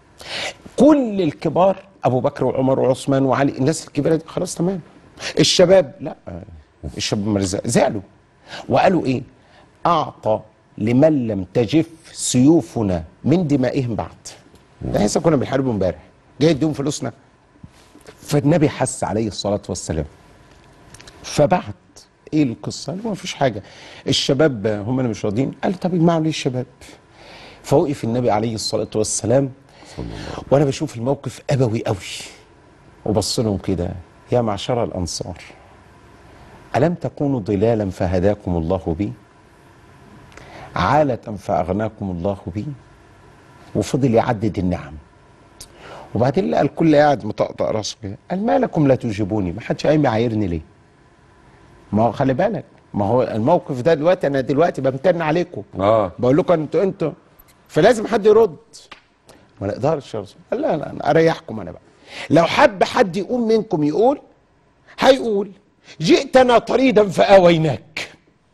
كل الكبار ابو بكر وعمر وعثمان وعلي الناس الكبيره دي خلاص تمام الشباب لا آه، الشباب ما رزق- زعلوا وقالوا ايه اعطى لمن لم تجف سيوفنا من دمائهم بعد ده لسه كنا بنحاربهم امبارح جاي يديهم فلوسنا فالنبي حس عليه الصلاه والسلام فبعت ايه القصه؟ قال له ما فيش حاجه الشباب هم اللي مش راضيين قال طب اجمعوا لي الشباب فوقف النبي عليه الصلاه والسلام وانا بشوف الموقف ابوي قوي وبص لهم كده يا معشر الانصار الم تكونوا ضلالا فهداكم الله بي عالة فاغناكم الله بي وفضل يعدد النعم وبعدين لقى الكل قاعد مطقطق راسه كده قال ما لكم لا تجيبوني ما حدش قايم يعايرني ليه ما هو خلي بالك ما هو الموقف ده دلوقتي انا دلوقتي بمتن عليكم اه بقول لكم انتوا انتوا فلازم حد يرد ما نقدرش يا رسول قال لا لا انا اريحكم انا بقى لو حب حد يقوم منكم يقول هيقول جئتنا طريدا فاويناك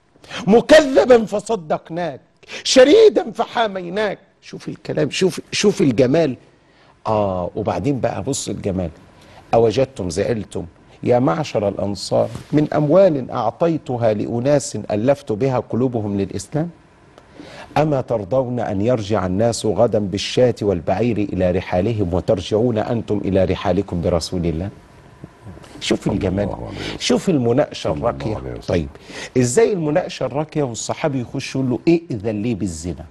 مكذبا فصدقناك شريدا فحاميناك شوف الكلام شوف شوف الجمال اه وبعدين بقى بص الجمال اوجدتم زعلتم يا معشر الانصار من اموال اعطيتها لاناس الفت بها قلوبهم للاسلام أما ترضون أن يرجع الناس غدا بالشاة والبعير إلى رحالهم وترجعون أنتم إلى رحالكم برسول الله شوف الجمال الله عليه وسلم. شوف المناقشة صلى الله الراقية عليه وسلم. طيب إزاي المناقشة الراقية والصحابي يخش يقول له إيه إذا ليه بالزنا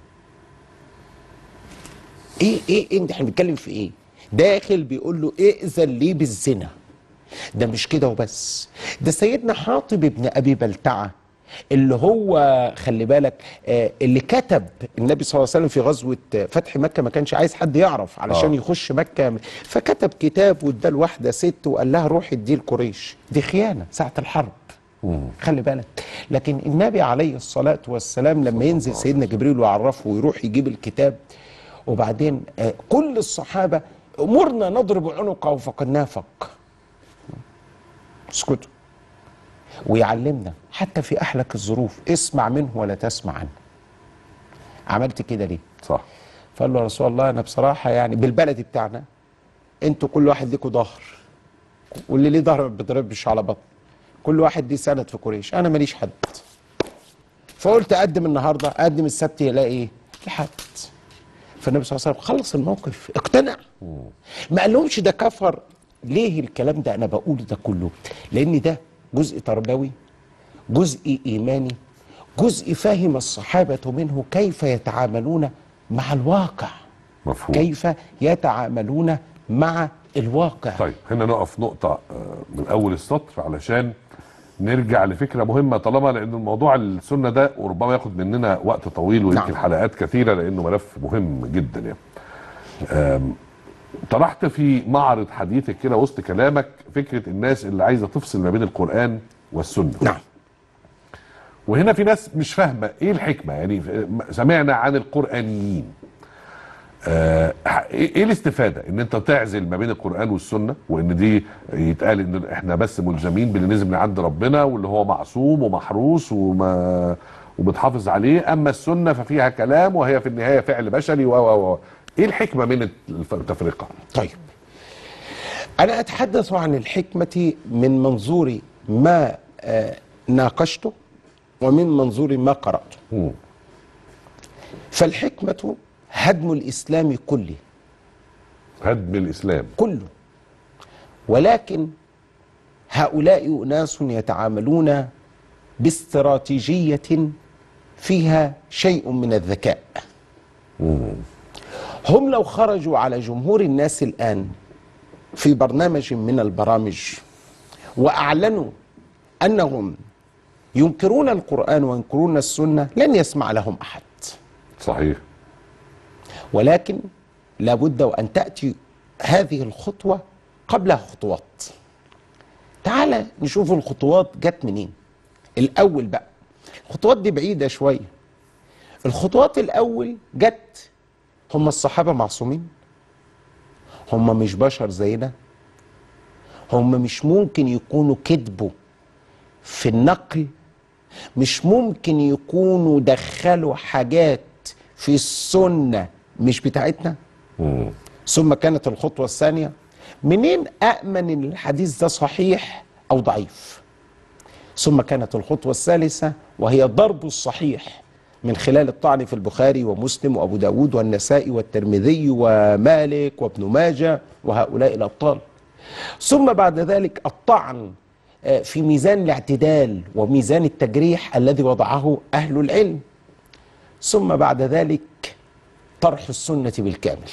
إيه إيه إيه احنا بنتكلم في إيه داخل بيقول له إيه إذا ليه بالزنا ده مش كده وبس ده سيدنا حاطب ابن ابي بلتعه اللي هو خلي بالك آه، اللي كتب النبي صلى الله عليه وسلم في غزوه آه، فتح مكه ما كانش عايز حد يعرف علشان آه. يخش مكه فكتب كتاب واداه لواحده ست وقال لها روحي اديه لقريش دي خيانه ساعه الحرب خلي بالك لكن النبي عليه الصلاة والسلام لما ينزل سيدنا جبريل ويعرفه ويروح يجيب الكتاب وبعدين آه، كل الصحابة أمرنا نضرب عنقه فقد نافق اسكتوا ويعلمنا حتى في أحلك الظروف اسمع منه ولا تسمع عنه عملت كده ليه صح فقال له يا رسول الله انا بصراحه يعني بالبلدي بتاعنا انتوا كل واحد ليكوا ظهر واللي ليه ظهر ما بيضربش على بطن كل واحد ليه سند في قريش انا ماليش حد فقلت اقدم النهارده اقدم السبت يلاقي ايه لحد فالنبي صلى الله عليه وسلم خلص الموقف اقتنع ما قالهمش ده كفر ليه الكلام ده انا بقول ده كله لان ده جزء تربوي جزء ايماني جزء فهم الصحابه منه كيف يتعاملون مع الواقع مفهوم كيف يتعاملون مع الواقع طيب هنا نقف نقطة آه، من أول السطر علشان نرجع لفكرة مهمة طالما لأن الموضوع السنة ده وربما ياخد مننا وقت طويل ويمكن نعم. حلقات كثيرة لأنه ملف مهم جدا يعني. آم، طرحت في معرض حديثك كده وسط كلامك فكرة الناس اللي عايزة تفصل ما بين القرآن والسنة. نعم وهنا في ناس مش فاهمه ايه الحكمه يعني سمعنا عن القرانيين آه ايه إيه الاستفاده ان انت تعزل ما بين القران والسنه وان دي يتقال ان احنا بس ملزمين باللي نزل من عند ربنا واللي هو معصوم ومحروس وما وبتحافظ عليه اما السنه ففيها كلام وهي في النهايه فعل بشري و و و ايه الحكمه من الف- التفرقه طيب أنا أتحدث عن الحكمة من منظور ما آه، ناقشته ومن منظور ما قرأته مم. فالحكمة هدم الإسلام كله هدم الاسلام كله ولكن هؤلاء أناس يتعاملون باستراتيجية فيها شيء من الذكاء هم لو خرجوا على جمهور الناس الآن في برنامج من البرامج وأعلنوا أنهم ينكرون القرآن وينكرون السنة لن يسمع لهم أحد صحيح ولكن لابد وأن تأتي هذه الخطوة قبلها خطوات تعال نشوف الخطوات جت منين الأول بقى الخطوات دي بعيدة شوية الخطوات الأول جت هم الصحابة معصومين هم مش بشر زينا هم مش ممكن يكونوا كذبوا في النقل مش ممكن يكونوا دخلوا حاجات في السنة مش بتاعتنا مم. ثم كانت الخطوة الثانية منين أأمن إن الحديث ده صحيح أو ضعيف ثم كانت الخطوة الثالثة وهي ضرب الصحيح من خلال الطعن في البخاري ومسلم وأبو داود والنسائي والترمذي ومالك وابن ماجة وهؤلاء الأبطال ثم بعد ذلك الطعن آه، في ميزان الاعتدال وميزان التجريح الذي وضعه أهل العلم ثم بعد ذلك طرح السنة بالكامل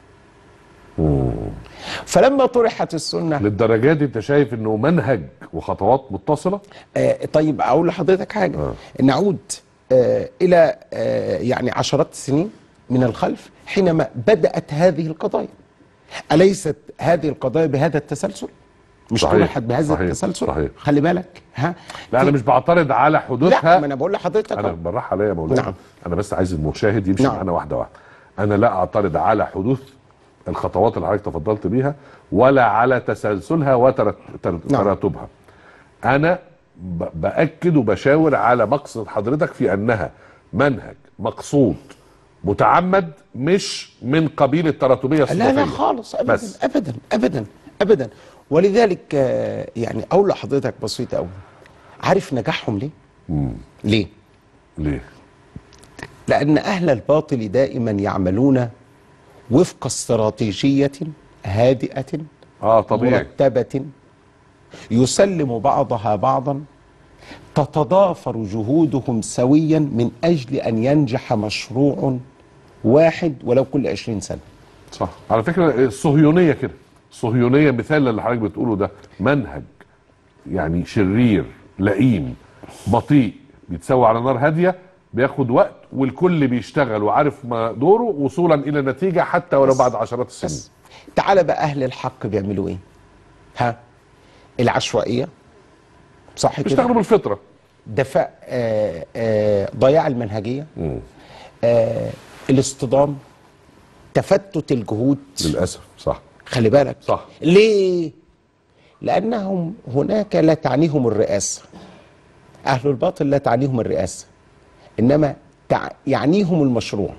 فلما طرحت السنة للدرجات دي انت شايف انه منهج وخطوات متصله آه طيب أقول لحضرتك حاجة آه. نعود آه إلى آه يعني عشرات السنين من الخلف حينما بدأت هذه القضايا أليست هذه القضايا بهذا التسلسل؟ مش صحيح، طرحت بهذا صحيح، التسلسل؟ صحيح. خلي بالك ها لا انا مش بعترض على لا حدوثها ما أنا بقول لحضرتك انا أهو. بالراحه عليا يا مولانا نعم. انا بس عايز المشاهد يمشي نعم. معانا واحده واحده انا لا اعترض على حدوث الخطوات اللي حضرتك تفضلت بيها ولا على تسلسلها وتراتبها انا ب- باكد وبشاور على مقصد حضرتك في انها منهج مقصود متعمد مش من قبيل التراتبيه لا الصدفيه لا خالص ابدا بس. ابدا ابدا ابدا ولذلك آه، يعني اقول لحضرتك بسيطه قوي عارف نجاحهم ليه؟ ليه؟ ليه لان اهل الباطل دائما يعملون وفق استراتيجيه هادئه اه طبيعي مرتبه يسلم بعضها بعضا تتضافر جهودهم سويا من اجل ان ينجح مشروع واحد ولو كل 20 سنه صح على فكره الصهيونيه كده الصهيونيه مثال اللي حضرتك بتقوله ده منهج يعني شرير لئيم بطيء بيتسوى على نار هاديه بياخد وقت والكل بيشتغل وعارف ما دوره وصولا الى نتيجه حتى ولو بس. بعد عشرات السنين بس تعال بقى اهل الحق بيعملوا ايه ها العشوائيه صح كده بيشتغلوا بالفطره دفاع آه آه ضياع المنهجيه آه الاصطدام تفتت الجهود للاسف صح خلي بالك صح. ليه لانهم هناك لا تعنيهم الرئاسه اهل الباطل لا تعنيهم الرئاسه انما تع... يعنيهم المشروع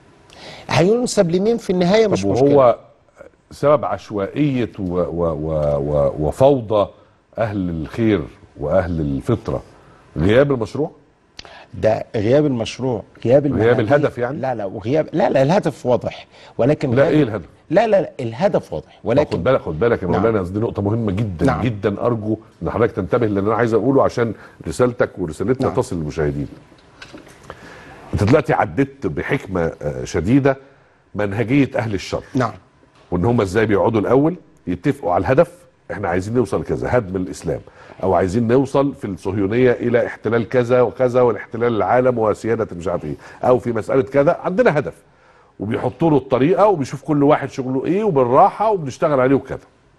هينسب لمين في النهايه مش طب مشكله وهو سبب عشوائيه و و و و وفوضى اهل الخير واهل الفطره غياب المشروع ده غياب المشروع غياب غياب المنهجية. الهدف يعني؟ لا لا وغياب لا لا الهدف واضح ولكن لا غياب- ايه الهدف لا لا لا الهدف واضح خد ولكن بالك خد بالك يا نعم. مولانا أصل دي نقطة مهمة جدا نعم. جدا أرجو إن حضرتك تنتبه لأن أنا عايز أقوله عشان رسالتك ورسالتنا نعم. تصل للمشاهدين. أنت دلوقتي عديت بحكمة آه، شديدة منهجية أهل الشر نعم وإن هم إزاي بيقعدوا الأول يتفقوا على الهدف إحنا عايزين نوصل كذا هدم الإسلام أو عايزين نوصل في الصهيونية إلى احتلال كذا وكذا والاحتلال العالم وسيادة مش عارف إيه أو في مسألة كذا عندنا هدف وبيحطوا له الطريقه وبيشوف كل واحد شغله ايه وبالراحه وبنشتغل عليه وكذا.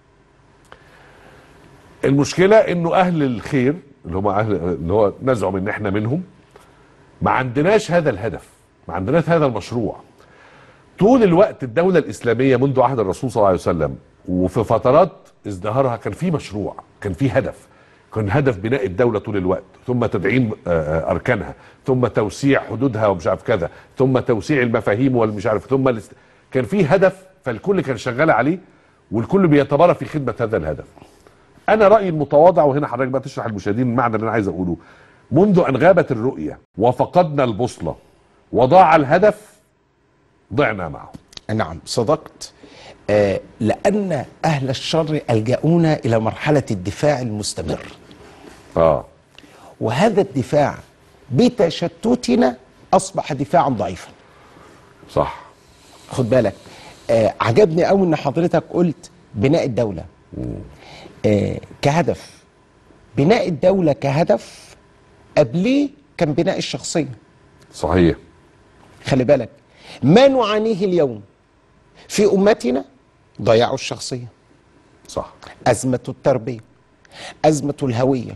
المشكله انه اهل الخير اللي هم اهل اللي هو نزعم ان احنا منهم ما عندناش هذا الهدف ما عندناش هذا المشروع طول الوقت الدولة الإسلامية منذ عهد الرسول صلى الله عليه وسلم وفي فترات ازدهارها كان في مشروع كان في هدف كان هدف بناء الدولة طول الوقت ثم تدعيم آه، آه، أركانها ثم توسيع حدودها ومش عارف كذا ثم توسيع المفاهيم والمش عارف ثم الاست... كان في هدف فالكل كان شغال عليه والكل بيتبارى في خدمة هذا الهدف انا رايي المتواضع وهنا حضرتك بقى تشرح للمشاهدين المعنى اللي انا عايز اقوله منذ ان غابت الرؤيه وفقدنا البوصله وضاع الهدف ضعنا معه نعم صدقت آه لأن أهل الشر ألجأونا إلى مرحلة الدفاع المستمر اه وهذا الدفاع بتشتتنا أصبح دفاعا ضعيفا صح خد بالك آه عجبني قوي ان حضرتك قلت بناء الدولة آه كهدف بناء الدولة كهدف قبليه كان بناء الشخصية صحيح خلي بالك ما نعانيه اليوم في أمتنا ضياع الشخصية صح أزمة التربية أزمة الهوية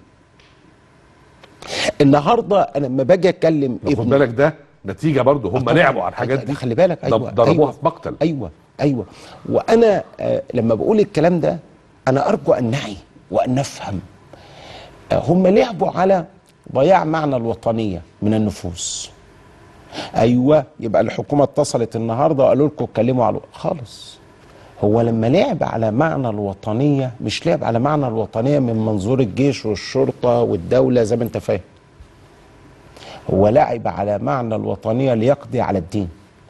النهاردة أنا لما باجي أتكلم خد بالك ده نتيجه برضه هم طبعاً. لعبوا على الحاجات دي خلي بالك ضرب- أيوة ضربوها أيوة في مقتل أيوة أيوة وأنا آه لما بقول الكلام ده أنا أرجو أن نعي وأن نفهم آه هم لعبوا على ضياع معنى الوطنية من النفوس أيوة يبقى الحكومة اتصلت النهاردة وقالوا لكم اتكلموا على خالص هو لما لعب على معنى الوطنية مش لعب على معنى الوطنية من منظور الجيش والشرطة والدولة زي ما انت فاهم هو لعب على معنى الوطنية ليقضي على الدين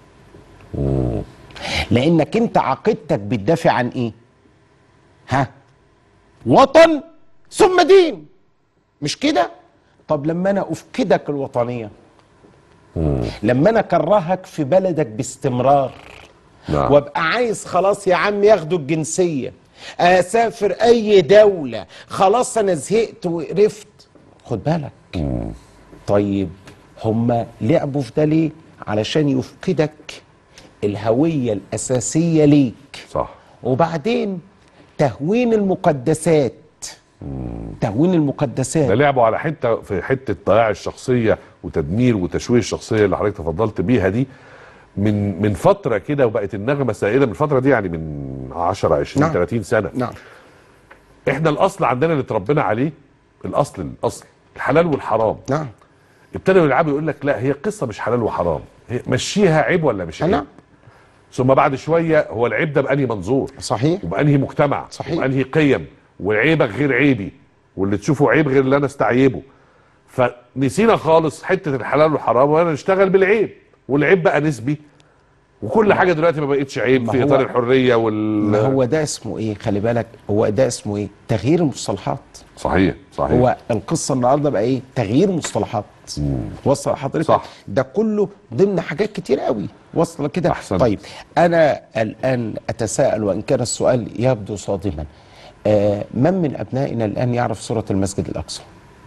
لانك انت عقيدتك بتدافع عن ايه ها وطن ثم دين مش كده طب لما انا افقدك الوطنيه لما انا اكرهك في بلدك باستمرار نعم. وابقى عايز خلاص يا عم ياخدوا الجنسيه اسافر اي دوله خلاص انا زهقت وقرفت خد بالك طيب هما لعبوا في ده ليه علشان يفقدك الهويه الاساسيه ليك صح وبعدين تهوين المقدسات تهوين ده المقدسات لعبوا على حته في حته ضياع الشخصيه وتدمير وتشويه الشخصيه اللي حضرتك تفضلت بيها دي من من فتره كده وبقت النغمه سائده من الفتره دي يعني من 10 20 نعم. 30 سنه نعم احنا الاصل عندنا اللي اتربينا عليه الاصل الاصل الحلال والحرام نعم ابتدوا يلعبوا يقول لك لا هي قصه مش حلال وحرام هي مشيها عيب ولا مش عيب نعم. ثم بعد شويه هو العيب ده بانهي منظور صحيح وبانهي مجتمع صحيح. وبانهي قيم وعيبك غير عيبي واللي تشوفه عيب غير اللي انا استعيبه فنسينا خالص حته الحلال والحرام وانا نشتغل بالعيب والعيب بقى نسبي وكل حاجه دلوقتي ما بقتش عيب ما في هو- اطار الحريه وال ما هو ده اسمه ايه خلي بالك هو ده اسمه ايه تغيير المصطلحات صحيح صحيح هو القصه النهارده بقى ايه تغيير مصطلحات وصل حضرتك صح. ده كله ضمن حاجات كتير قوي وصل كده أحسنت. طيب انا الان اتساءل وان كان السؤال يبدو صادما آه من من ابنائنا الان يعرف سوره المسجد الاقصى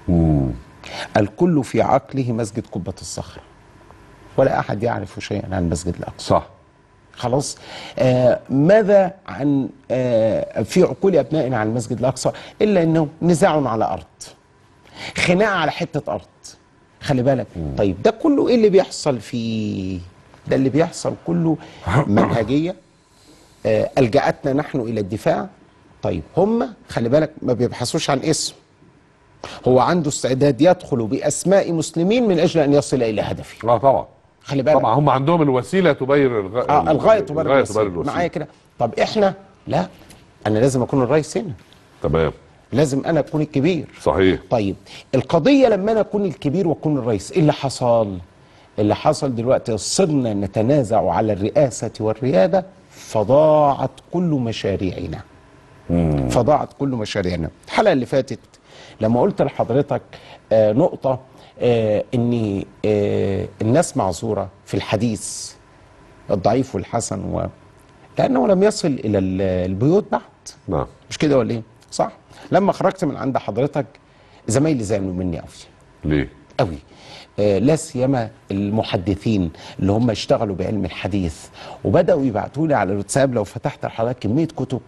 الكل في عقله مسجد قبه الصخره ولا احد يعرف شيئا عن المسجد الاقصى صح خلاص آه ماذا عن آه في عقول ابنائنا عن المسجد الاقصى الا انه نزاع على ارض خناقه على حته ارض خلي بالك طيب ده كله ايه اللي بيحصل فيه ده اللي بيحصل كله منهجيه آه الجاتنا نحن الى الدفاع طيب هم خلي بالك ما بيبحثوش عن اسم هو عنده استعداد يدخل باسماء مسلمين من اجل ان يصل الى هدفه اه طبعا خلي بالك طبعا هم عندهم الوسيله تبرر الغ... اه الغايه تبرر الغايه الوسيله تبرر معايا الوسيله كده طب احنا لا انا لازم اكون الرئيس هنا تمام لازم انا اكون الكبير صحيح طيب القضيه لما انا اكون الكبير واكون الرئيس ايه اللي حصل اللي حصل دلوقتي صرنا نتنازع على الرئاسه والرياده فضاعت كل مشاريعنا فضاعت كل مشاريعنا الحلقه اللي فاتت لما قلت لحضرتك آه نقطه آه ان آه الناس معذوره في الحديث الضعيف والحسن و لانه لم يصل الى ال- البيوت بعد نعم مش كده ولا ايه صح لما خرجت من عند حضرتك زمايلي زعلوا مني قوي ليه قوي آه لا سيما المحدثين اللي هم اشتغلوا بعلم الحديث وبداوا يبعتوا لي على الواتساب لو فتحت لحضرتك كميه كتب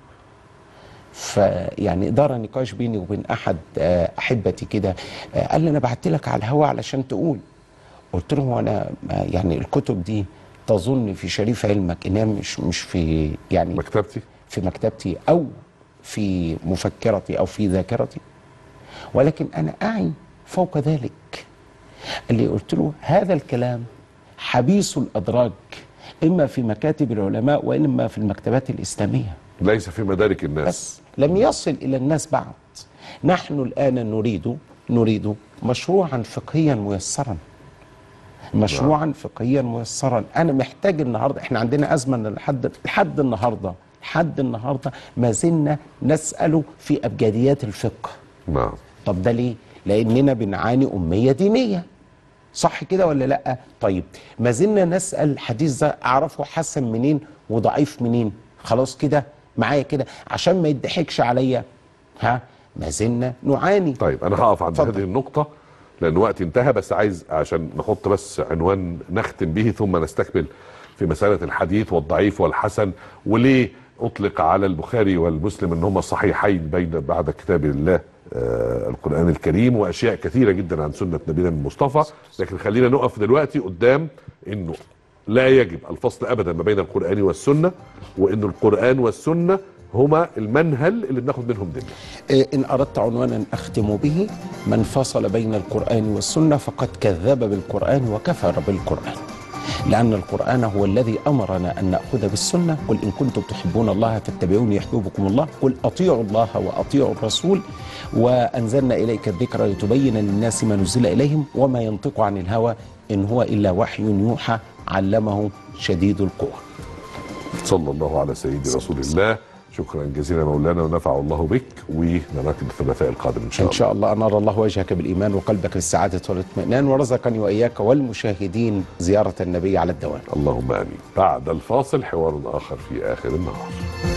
فيعني دار نقاش بيني وبين احد آه، احبتي كده آه، قال لي انا بعت لك على الهوا علشان تقول قلت له هو انا ما- يعني الكتب دي تظن في شريف علمك انها مش مش في يعني مكتبتي في مكتبتي او في مفكرتي او في ذاكرتي ولكن انا اعي فوق ذلك اللي قلت له هذا الكلام حبيس الادراج اما في مكاتب العلماء واما في المكتبات الاسلاميه ليس في مدارك الناس بس لم يصل الى الناس بعد نحن الان نريد نريد مشروعا فقهيا ميسرا مشروعا فقهيا ميسرا انا محتاج النهارده احنا عندنا ازمه إن لحد لحد النهارده لحد النهارده ما زلنا نسال في ابجديات الفقه نعم طب ده ليه لاننا بنعاني اميه دينيه صح كده ولا لا طيب ما زلنا نسال الحديث ده اعرفه حسن منين وضعيف منين خلاص كده معايا كده عشان ما يضحكش عليا ها ما زلنا نعاني طيب انا هقف عند اتفضل. هذه النقطة لان وقتي انتهى بس عايز عشان نحط بس عنوان نختم به ثم نستكمل في مسألة الحديث والضعيف والحسن وليه اطلق على البخاري والمسلم ان هما صحيحين بين بعد كتاب الله آه القرآن الكريم واشياء كثيرة جدا عن سنة نبينا المصطفى لكن خلينا نقف دلوقتي قدام انه لا يجب الفصل ابدا ما بين القرآن والسنة وان القرآن والسنة هما المنهل اللي بناخد منهم ديننا إيه، إن أردت عنوانا أختم به من فصل بين القرآن والسنة فقد كذب بالقرآن وكفر بالقرآن لأن القرآن هو الذي أمرنا أن نأخذ بالسنة قل إن كنتم تحبون الله فاتبعوني يحببكم الله قل أطيعوا الله وأطيعوا الرسول وأنزلنا إليك الذكر لتبين للناس ما نزل إليهم وما ينطق عن الهوى إن هو إلا وحي يوحى علمه شديد القوى صلى الله على سيدي رسول الله شكرا جزيلا مولانا ونفع الله بك ونراك الثلاثاء القادم ان شاء إن الله شاء الله أنار الله وجهك بالإيمان وقلبك بالسعادة والاطمئنان ورزقني وإياك والمشاهدين زيارة النبي على الدوام اللهم امين بعد الفاصل حوار اخر في اخر النهار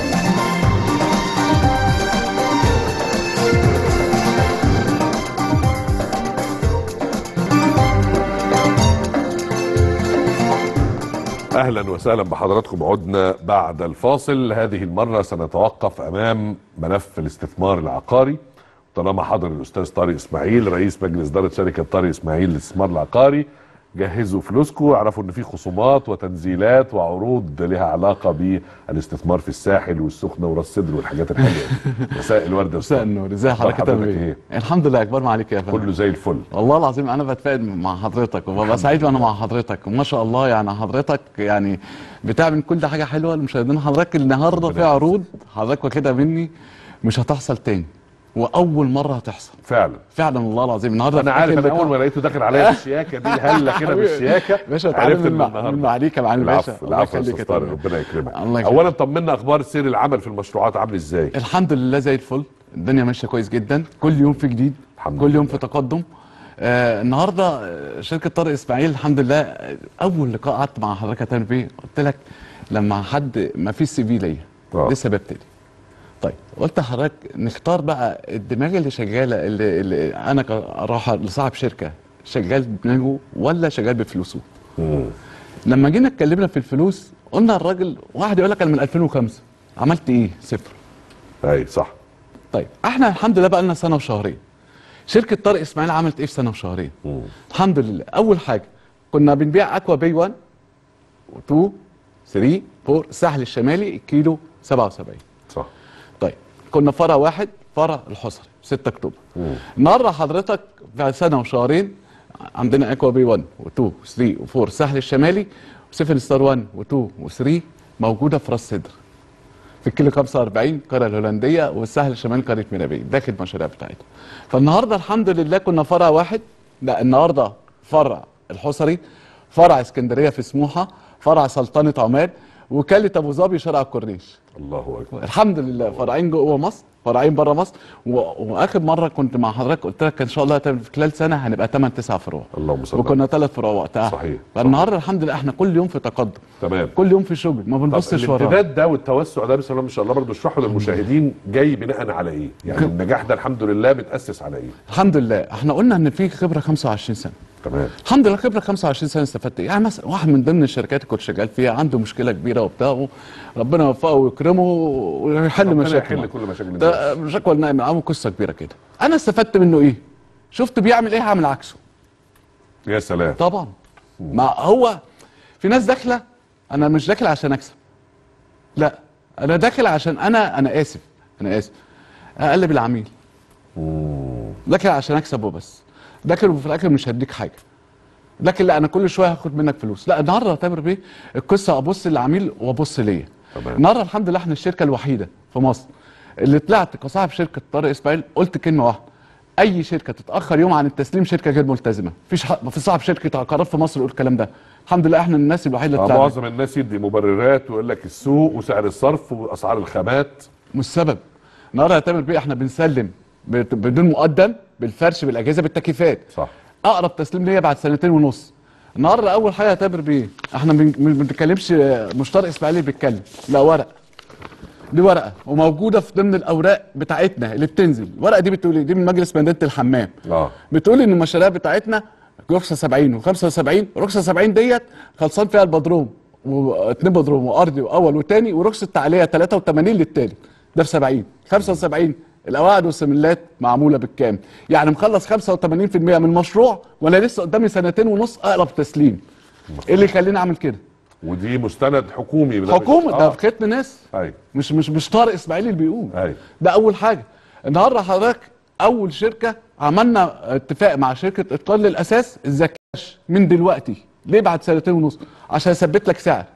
اهلا وسهلا بحضراتكم عدنا بعد الفاصل هذه المره سنتوقف امام ملف الاستثمار العقاري طالما حضر الاستاذ طارق اسماعيل رئيس مجلس اداره شركه طارق اسماعيل للاستثمار العقاري جهزوا فلوسكم اعرفوا ان في خصومات وتنزيلات وعروض لها علاقه بالاستثمار في الساحل والسخنه وراس سدر والحاجات الحلوه دي مساء الورد يا مساء أستاذ. النور ازي أخبار حضرتك يا حضرتك ايه الحمد لله اكبر ما عليك يا فندم كله زي الفل والله العظيم انا بتفائل مع حضرتك وببقى سعيد وانا مع حضرتك وما شاء الله يعني حضرتك يعني بتعمل كل حاجه حلوه لمشاهدين حضرتك النهارده في ربنا عروض حضرتك واخدها مني مش هتحصل تاني واول مره هتحصل فعلا فعلا والله العظيم النهارده انا في عارف آخر انا اول ما لقاء- لقيته داخل عليا بالشياكه دي هله كده بالشياكه باشا عرفت اتعلم ان من مع- النهارده من معاليك يا معلم باشا العفو الله العفو يا يخليك استاذ يا طارق فندم. ربنا يكرمك الله يخليك. اولا طمنا اخبار سير العمل في المشروعات عامل ازاي الحمد لله زي الفل الدنيا ماشيه كويس جدا كل يوم في جديد الحمد كل يوم لله. في تقدم آه النهارده آه، شركه طارق اسماعيل الحمد لله آه، اول لقاء قعدت مع حضرتك يا تامر بيه قلت لك لما حد ما فيش سي في ليا آه. دي سببت لي طيب قلت لحضرتك نختار بقى الدماغ اللي شغاله اللي, اللي انا كراح لصاحب شركه شغال بدماغه ولا شغال بفلوسه مم. لما جينا اتكلمنا في الفلوس قلنا الراجل واحد يقول لك انا من 2005 عملت ايه صفر اي صح طيب احنا الحمد لله بقى لنا سنه وشهرين شركه طارق اسماعيل عملت ايه في سنه وشهرين مم. الحمد لله اول حاجه كنا بنبيع اكوا بي 1 و2 3 4 الساحل الشمالي الكيلو 77 صح طيب كنا فرع واحد فرع الحصري 6 اكتوبر مم. النهارده حضرتك بعد سنه وشهرين عندنا اكوا بي 1 و2 و3 و4 الساحل الشمالي و7 ستار 1 و2 و3 موجوده في راس سدر في الكيلو 45 القريه الهولنديه والساحل الشمالي قريه ميرابي داخل المشاريع بتاعتها فالنهارده الحمد لله كنا فرع واحد لا النهارده فرع الحصري فرع اسكندريه في سموحه فرع سلطنه عمان وكاله ابو ظبي شارع الكورنيش الله اكبر الحمد لله فرعين جوه مصر فرعين بره مصر و... واخر مره كنت مع حضرتك قلت لك ان شاء الله هتعمل في خلال سنه هنبقى 8 9 فروع اللهم صل على وكنا ثلاث فروع وقتها صحيح. فالنهارده الحمد لله احنا كل يوم في تقدم تمام كل يوم في شغل ما طب بنبصش وراه الامتداد ده والتوسع ده بسم الله ما شاء الله برضه اشرحه للمشاهدين جاي بناء على ايه؟ يعني النجاح ده الحمد لله متاسس على ايه؟ الحمد لله احنا قلنا ان في خبره 25 سنه تمام الحمد لله خبره 25 سنه استفدت إيه؟ يعني مثلا واحد من ضمن الشركات اللي كنت شغال فيها عنده مشكله كبيره وبتاع ربنا يوفقه ويكرمه ويحل ربنا مشاكله يحل كل مشاكل الناس. ده مشاكل النائم معاه قصه كبيره كده انا استفدت منه ايه شفت بيعمل ايه هعمل عكسه يا سلام طبعا ما هو في ناس داخله انا مش داخل عشان اكسب لا انا داخل عشان انا انا اسف انا اسف اقلب العميل داخل عشان اكسب وبس داخل وفي الاخر مش هديك حاجه لكن لا انا كل شويه هاخد منك فلوس لا النهارده اعتبر بيه القصه ابص للعميل وابص ليا تمام. النهارده الحمد لله احنا الشركه الوحيده في مصر اللي طلعت كصاحب شركه طارق اسماعيل قلت كلمه واحده اي شركه تتاخر يوم عن التسليم شركه غير ملتزمه مفيش حق مفيش صاحب شركه عقارات في مصر يقول الكلام ده الحمد لله احنا الناس الوحيده اللي آه، طلعنا معظم الناس يدي مبررات ويقول لك السوق وسعر الصرف واسعار الخامات مش سبب النهارده يعتبر بيه احنا بنسلم بت- بدون مقدم بالفرش بالاجهزه بالتكييفات صح اقرب تسليم ليا بعد سنتين ونص النهارده اول حاجه اعتبر بيه احنا بن- ما بنتكلمش مش طارق اسماعيلي بيتكلم لا ورق دي ورقه وموجوده في ضمن الاوراق بتاعتنا اللي بتنزل الورقه دي بتقول إيه؟ دي من مجلس مدينه الحمام اه بتقول ان المشاريع بتاعتنا رخصه 70 و75 رخصه 70 ديت خلصان فيها البدروم واثنين بدروم وارضي واول وتاني ورخصه تعليه 83 للتالت ده في 70 75 القواعد والسملات معموله بالكامل يعني مخلص 85% من المشروع وانا لسه قدامي سنتين ونص اقرب تسليم ايه اللي يخليني اعمل كده ودي مستند حكومي ده مش- حكومه ده آه. في ختم ناس ايوه مش مش مش طارق اسماعيل اللي بيقول ايوه ده اول حاجه النهارده حضرتك اول شركه عملنا اتفاق مع شركه اتقان للاساس الزكاش من دلوقتي ليه بعد سنتين ونص عشان اثبت لك سعر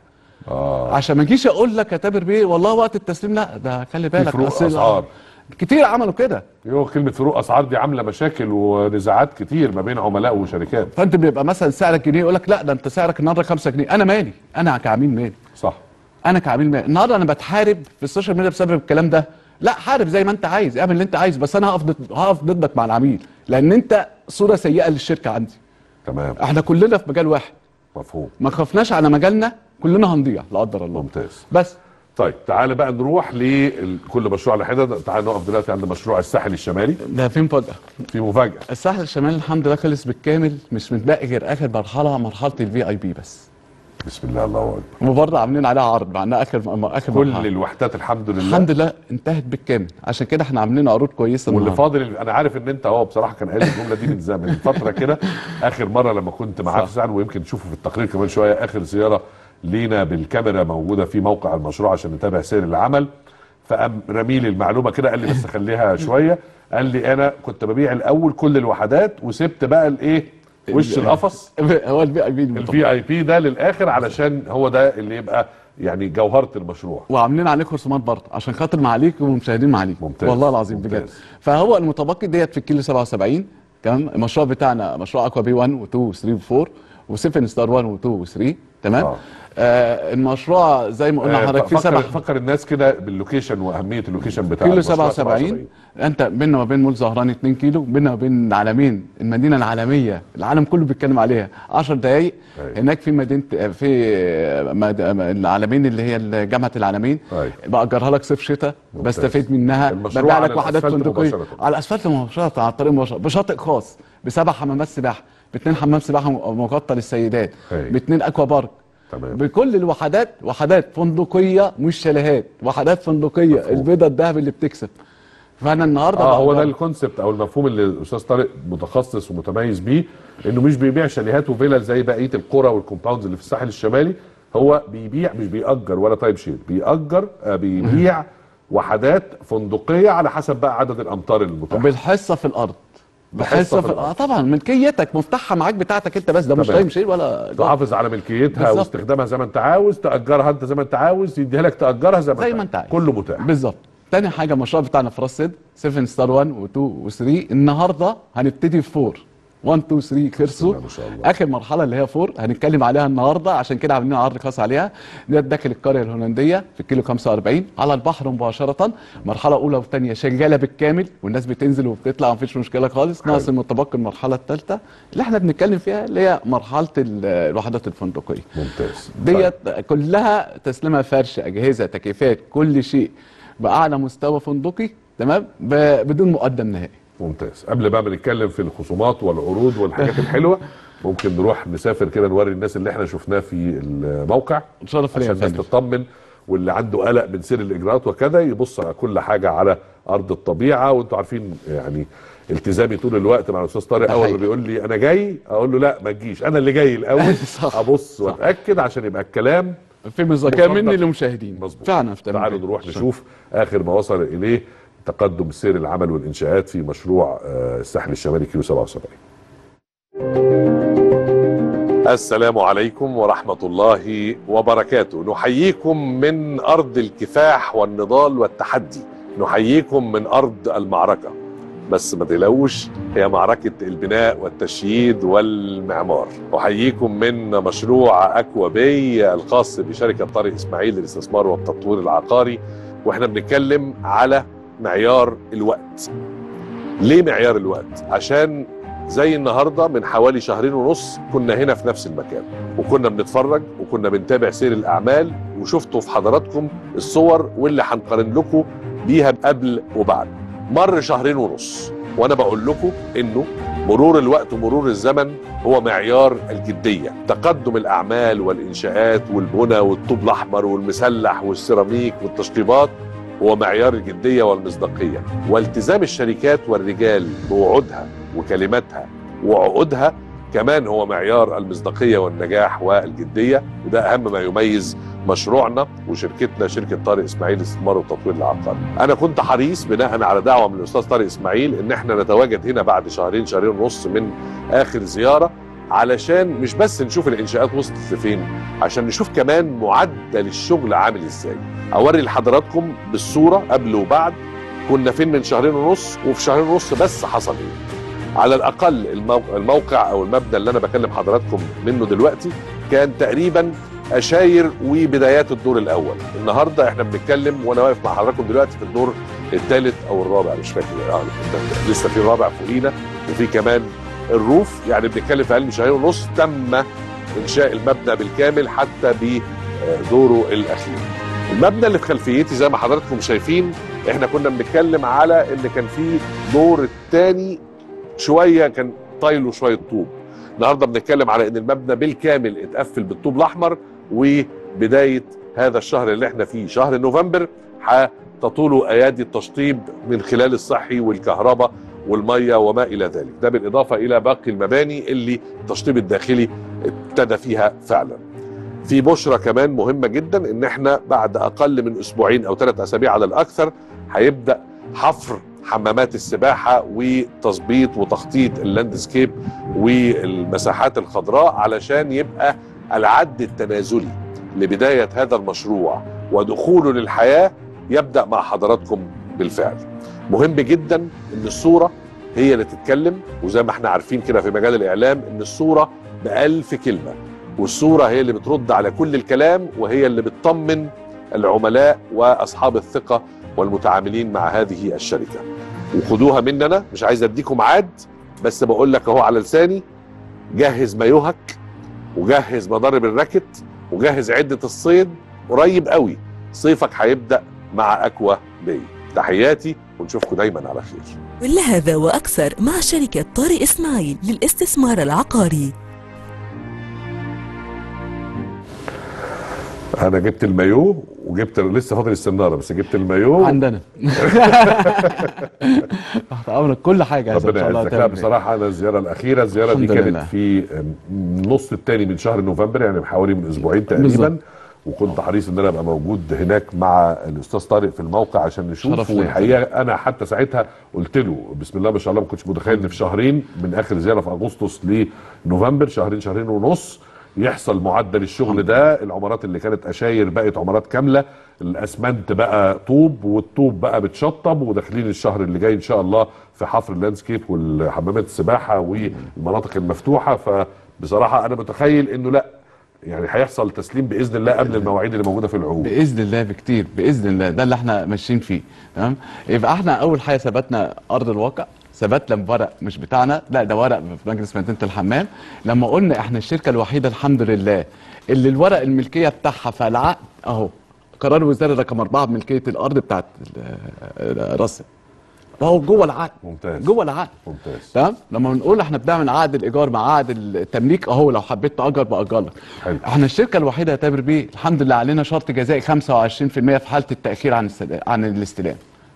اه عشان ما اجيش اقول لك يا تامر بيه والله وقت التسليم لا ده خلي بالك فروق أصل- أسعار. كتير عملوا كده يو كلمه فروق اسعار دي عامله مشاكل ونزاعات كتير ما بين عملاء وشركات فانت بيبقى مثلا سعرك جنيه يقول لك لا ده انت سعرك النهارده 5 جنيه انا مالي انا كعميل مالي صح انا كعميل مالي النهارده انا بتحارب في السوشيال ميديا بسبب الكلام ده لا حارب زي ما انت عايز اعمل اللي انت عايز بس انا هقف ضد هقف ضدك مع العميل لان انت صوره سيئه للشركه عندي تمام احنا كلنا في مجال واحد مفهوم ما خفناش على مجالنا كلنا هنضيع لا قدر الله ممتاز بس طيب تعالى بقى نروح لكل مشروع على حده تعالى نقف دلوقتي عند مشروع الساحل الشمالي ده في مفاجاه في مفاجاه الساحل الشمالي الحمد لله خلص بالكامل مش متبقي غير اخر مرحله مرحله الفي اي بي بس بسم الله الله اكبر وبرضه عاملين عليها عرض مع انها اخر اخر كل مرحله الوحدات الحمد لله الحمد لله انتهت بالكامل عشان كده احنا عاملين عروض كويسه واللي النهاردة. فاضل انا عارف ان انت هو بصراحه كان قايل الجمله دي من زمان من فتره كده اخر مره لما كنت معاه في صح. سعد ويمكن تشوفه في التقرير كمان شويه اخر زياره لينا بالكاميرا موجوده في موقع المشروع عشان نتابع سير العمل فقام رمي لي المعلومه كده قال لي بس خليها شويه قال لي انا كنت ببيع الاول كل الوحدات وسبت بقى الايه وش القفص هو الفي اي بي الفي اي بي ده للاخر علشان هو ده اللي يبقى يعني جوهره المشروع وعاملين عليك خصومات برضه عشان خاطر معاليك ومشاهدين معاليك ممتاز. والله العظيم بجد ممتاز. فهو المتبقي ديت في الكيلو 77 تمام المشروع بتاعنا مشروع اكوا بي 1 و2 و3 و4 و7 ستار 1 و2 و3 تمام آه. آه المشروع زي ما قلنا آه، حضرتك في فكر, سبع فكر الناس كده باللوكيشن واهميه اللوكيشن بتاع كيلو المشروع 77 انت بيننا وبين مول زهران 2 كيلو بيننا وبين العالمين المدينه العالميه العالم كله بيتكلم عليها 10 دقائق أيوة. هناك في مدينه في مد... العالمين اللي هي جامعه العالمين أيوة. باجرها لك صيف شتاء ممتاز. بستفيد منها المشروع ببيع على لك وحدات الأسفلت فندقيه مباشرة. على الاسفلت مباشره على الطريق مباشره بشاطئ خاص بسبع حمامات سباحه باثنين حمام سباحه مغطى للسيدات أيوة. باثنين اكوا بارك تمام. بكل الوحدات وحدات فندقيه مش شاليهات وحدات فندقيه مفهوم. البيضه الذهب اللي بتكسب فانا النهارده اه هو ده بقدر- الكونسبت او المفهوم اللي الاستاذ طارق متخصص ومتميز بيه انه مش بيبيع شاليهات وفيلل زي بقيه القرى والكومباوندز اللي في الساحل الشمالي هو بيبيع مش بيأجر ولا تايب شير بيأجر آه بيبيع وحدات فندقيه على حسب بقى عدد الامتار المتاحه بالحصه في الارض بحصه في الارض طبعا ملكيتك مفتاحها معاك بتاعتك انت بس ده مش تمام. تايم شير ولا تحافظ على ملكيتها بالظبط. واستخدامها زي ما انت عاوز تأجرها انت زي ما انت عاوز يديها لك تأجرها زي ما, زي ما انت عايز. كله متاح بالظبط تاني حاجه المشروع بتاعنا في راس سد 7 ستار 1 و2 و3 النهارده هنبتدي في 4 1 2 3 خلصوا الله ما شاء الله. اخر مرحله اللي هي 4 هنتكلم عليها النهارده عشان كده عاملين عرض خاص عليها ديت داخل القريه الهولنديه في الكيلو 45 على البحر مباشره مرحله اولى وثانيه شغاله بالكامل والناس بتنزل وبتطلع مفيش مشكله خالص ناقص المتبقي المرحله الثالثه اللي احنا بنتكلم فيها اللي هي مرحله ال- الوحدات الفندقيه ممتاز ديت كلها تسليمها فرش اجهزه تكييفات كل شيء باعلى مستوى فندقي تمام ب- بدون مقدم نهائي ممتاز قبل بقى ما نتكلم في الخصومات والعروض والحاجات الحلوه ممكن نروح نسافر كده نوري الناس اللي احنا شفناه في الموقع شرف ليا عشان يا الناس فندم تطمن واللي عنده قلق من سير الاجراءات وكذا يبص على كل حاجه على ارض الطبيعه وانتوا عارفين يعني التزامي طول الوقت مع الاستاذ طارق ده اول ما حقيقي. بيقول لي انا جاي اقول له لا ما تجيش انا اللي جاي الاول صح. ابص صح. واتاكد عشان يبقى الكلام في مذاكره مصنف. مني للمشاهدين مظبوط فعلا في تمام. تعالوا نروح نشوف اخر ما وصل اليه تقدم سير العمل والانشاءات في مشروع آه، الساحل الشمالي كيلو 77 السلام عليكم ورحمة الله وبركاته نحييكم من أرض الكفاح والنضال والتحدي نحييكم من أرض المعركة بس ما تقلقوش هي معركة البناء والتشييد والمعمار أحييكم من مشروع أكوا بي الخاص بشركة طارق إسماعيل للاستثمار والتطوير العقاري وإحنا بنتكلم على معيار الوقت ليه معيار الوقت؟ عشان زي النهارده من حوالي شهرين ونص كنا هنا في نفس المكان وكنا بنتفرج وكنا بنتابع سير الاعمال وشفتوا في حضراتكم الصور واللي هنقارن لكم بيها قبل وبعد مر شهرين ونص وانا بقول لكم انه مرور الوقت ومرور الزمن هو معيار الجديه تقدم الاعمال والانشاءات والبنى والطوب الاحمر والمسلح والسيراميك والتشطيبات هو معيار الجديه والمصداقيه والتزام الشركات والرجال بوعودها وكلماتها وعقودها كمان هو معيار المصداقيه والنجاح والجديه وده اهم ما يميز مشروعنا وشركتنا شركه طارق اسماعيل للاستثمار والتطوير العقاري. انا كنت حريص بناء على دعوه من الاستاذ طارق اسماعيل ان احنا نتواجد هنا بعد شهرين شهرين ونص من اخر زياره علشان مش بس نشوف الانشاءات وصلت لفين عشان نشوف كمان معدل الشغل عامل ازاي. اوري لحضراتكم بالصوره قبل وبعد كنا فين من شهرين ونص وفي شهرين ونص بس حصل ايه. على الاقل المو- الموقع او المبنى اللي انا بكلم حضراتكم منه دلوقتي كان تقريبا اشاير وبدايات الدور الاول النهارده احنا بنتكلم وانا واقف مع حضراتكم دلوقتي في الدور الثالث او الرابع مش فاكر اه لسه في رابع فوقينا وفي كمان الروف يعني بنتكلم في اقل من شهرين ونص تم انشاء المبنى بالكامل حتى بدوره الاخير المبنى اللي في خلفيتي زي ما حضراتكم شايفين احنا كنا بنتكلم على ان كان في دور الثاني شويه كان طايله شويه طوب النهارده بنتكلم على ان المبنى بالكامل اتقفل بالطوب الاحمر وبدايه هذا الشهر اللي احنا فيه شهر نوفمبر هتطول ايادي التشطيب من خلال الصحي والكهرباء والميه وما الى ذلك ده بالاضافه الى باقي المباني اللي التشطيب الداخلي ابتدى فيها فعلا في بشرى كمان مهمه جدا ان احنا بعد اقل من اسبوعين او ثلاث اسابيع على الاكثر هيبدا حفر حمامات السباحه وتظبيط وتخطيط اللاندسكيب والمساحات الخضراء علشان يبقى العد التنازلي لبدايه هذا المشروع ودخوله للحياه يبدا مع حضراتكم بالفعل. مهم جدا ان الصوره هي اللي تتكلم وزي ما احنا عارفين كده في مجال الاعلام ان الصوره بألف كلمه والصوره هي اللي بترد على كل الكلام وهي اللي بتطمن العملاء واصحاب الثقه والمتعاملين مع هذه الشركه. وخدوها مننا مش عايز اديكم ميعاد بس بقول لك اهو على لساني جهز مايوهك وجهز مضارب الراكت وجهز عده الصيد قريب قوي صيفك هيبدا مع اكوا بي تحياتي ونشوفكم دايما على خير كل هذا وأكثر مع شركة طارق إسماعيل للاستثمار العقاري انا جبت المايو وجبت لسه فاضل السناره بس جبت المايو عندنا تحت امرك كل حاجه عايز ان ربنا شاء الله يعزك لا تعمل. بصراحه انا الزياره الاخيره الزياره دي الحمد كانت لله. في النص الثاني من شهر نوفمبر يعني حوالي من اسبوعين تقريبا بالظبط. وكنت حريص ان انا ابقى موجود هناك مع الاستاذ طارق في الموقع عشان نشوف شرف ليا. والحقيقه انا حتى ساعتها قلت له بسم الله ما شاء الله ما كنتش متخيل ان في شهرين من اخر زياره في اغسطس لنوفمبر شهرين شهرين ونص يحصل معدل الشغل ده العمارات اللي كانت اشاير بقت عمارات كامله الاسمنت بقى طوب والطوب بقى بتشطب وداخلين الشهر اللي جاي ان شاء الله في حفر اللاندسكيب والحمامات السباحه والمناطق المفتوحه فبصراحه انا متخيل انه لا يعني هيحصل تسليم باذن الله قبل المواعيد اللي موجوده في العقود باذن الله بكتير باذن الله ده اللي احنا ماشيين فيه تمام يبقى احنا اول حاجه ثبتنا ارض الواقع ثبتنا بورق مش بتاعنا لا ده ورق في مجلس مدينه الحمام لما قلنا احنا الشركه الوحيده الحمد لله اللي الورق الملكيه بتاعها في العقد اهو قرار وزاري رقم أربعة بملكيه الارض بتاعت ال- راس اهو جوه العقد ممتاز جوه العقد ممتاز تمام لما بنقول احنا بنعمل عقد الايجار مع عقد التمليك اهو لو حبيت تاجر باجر لك حلو. احنا الشركه الوحيده يا تامر بيه الحمد لله علينا شرط جزائي 25% في حاله التاخير عن السد... عن الاستلام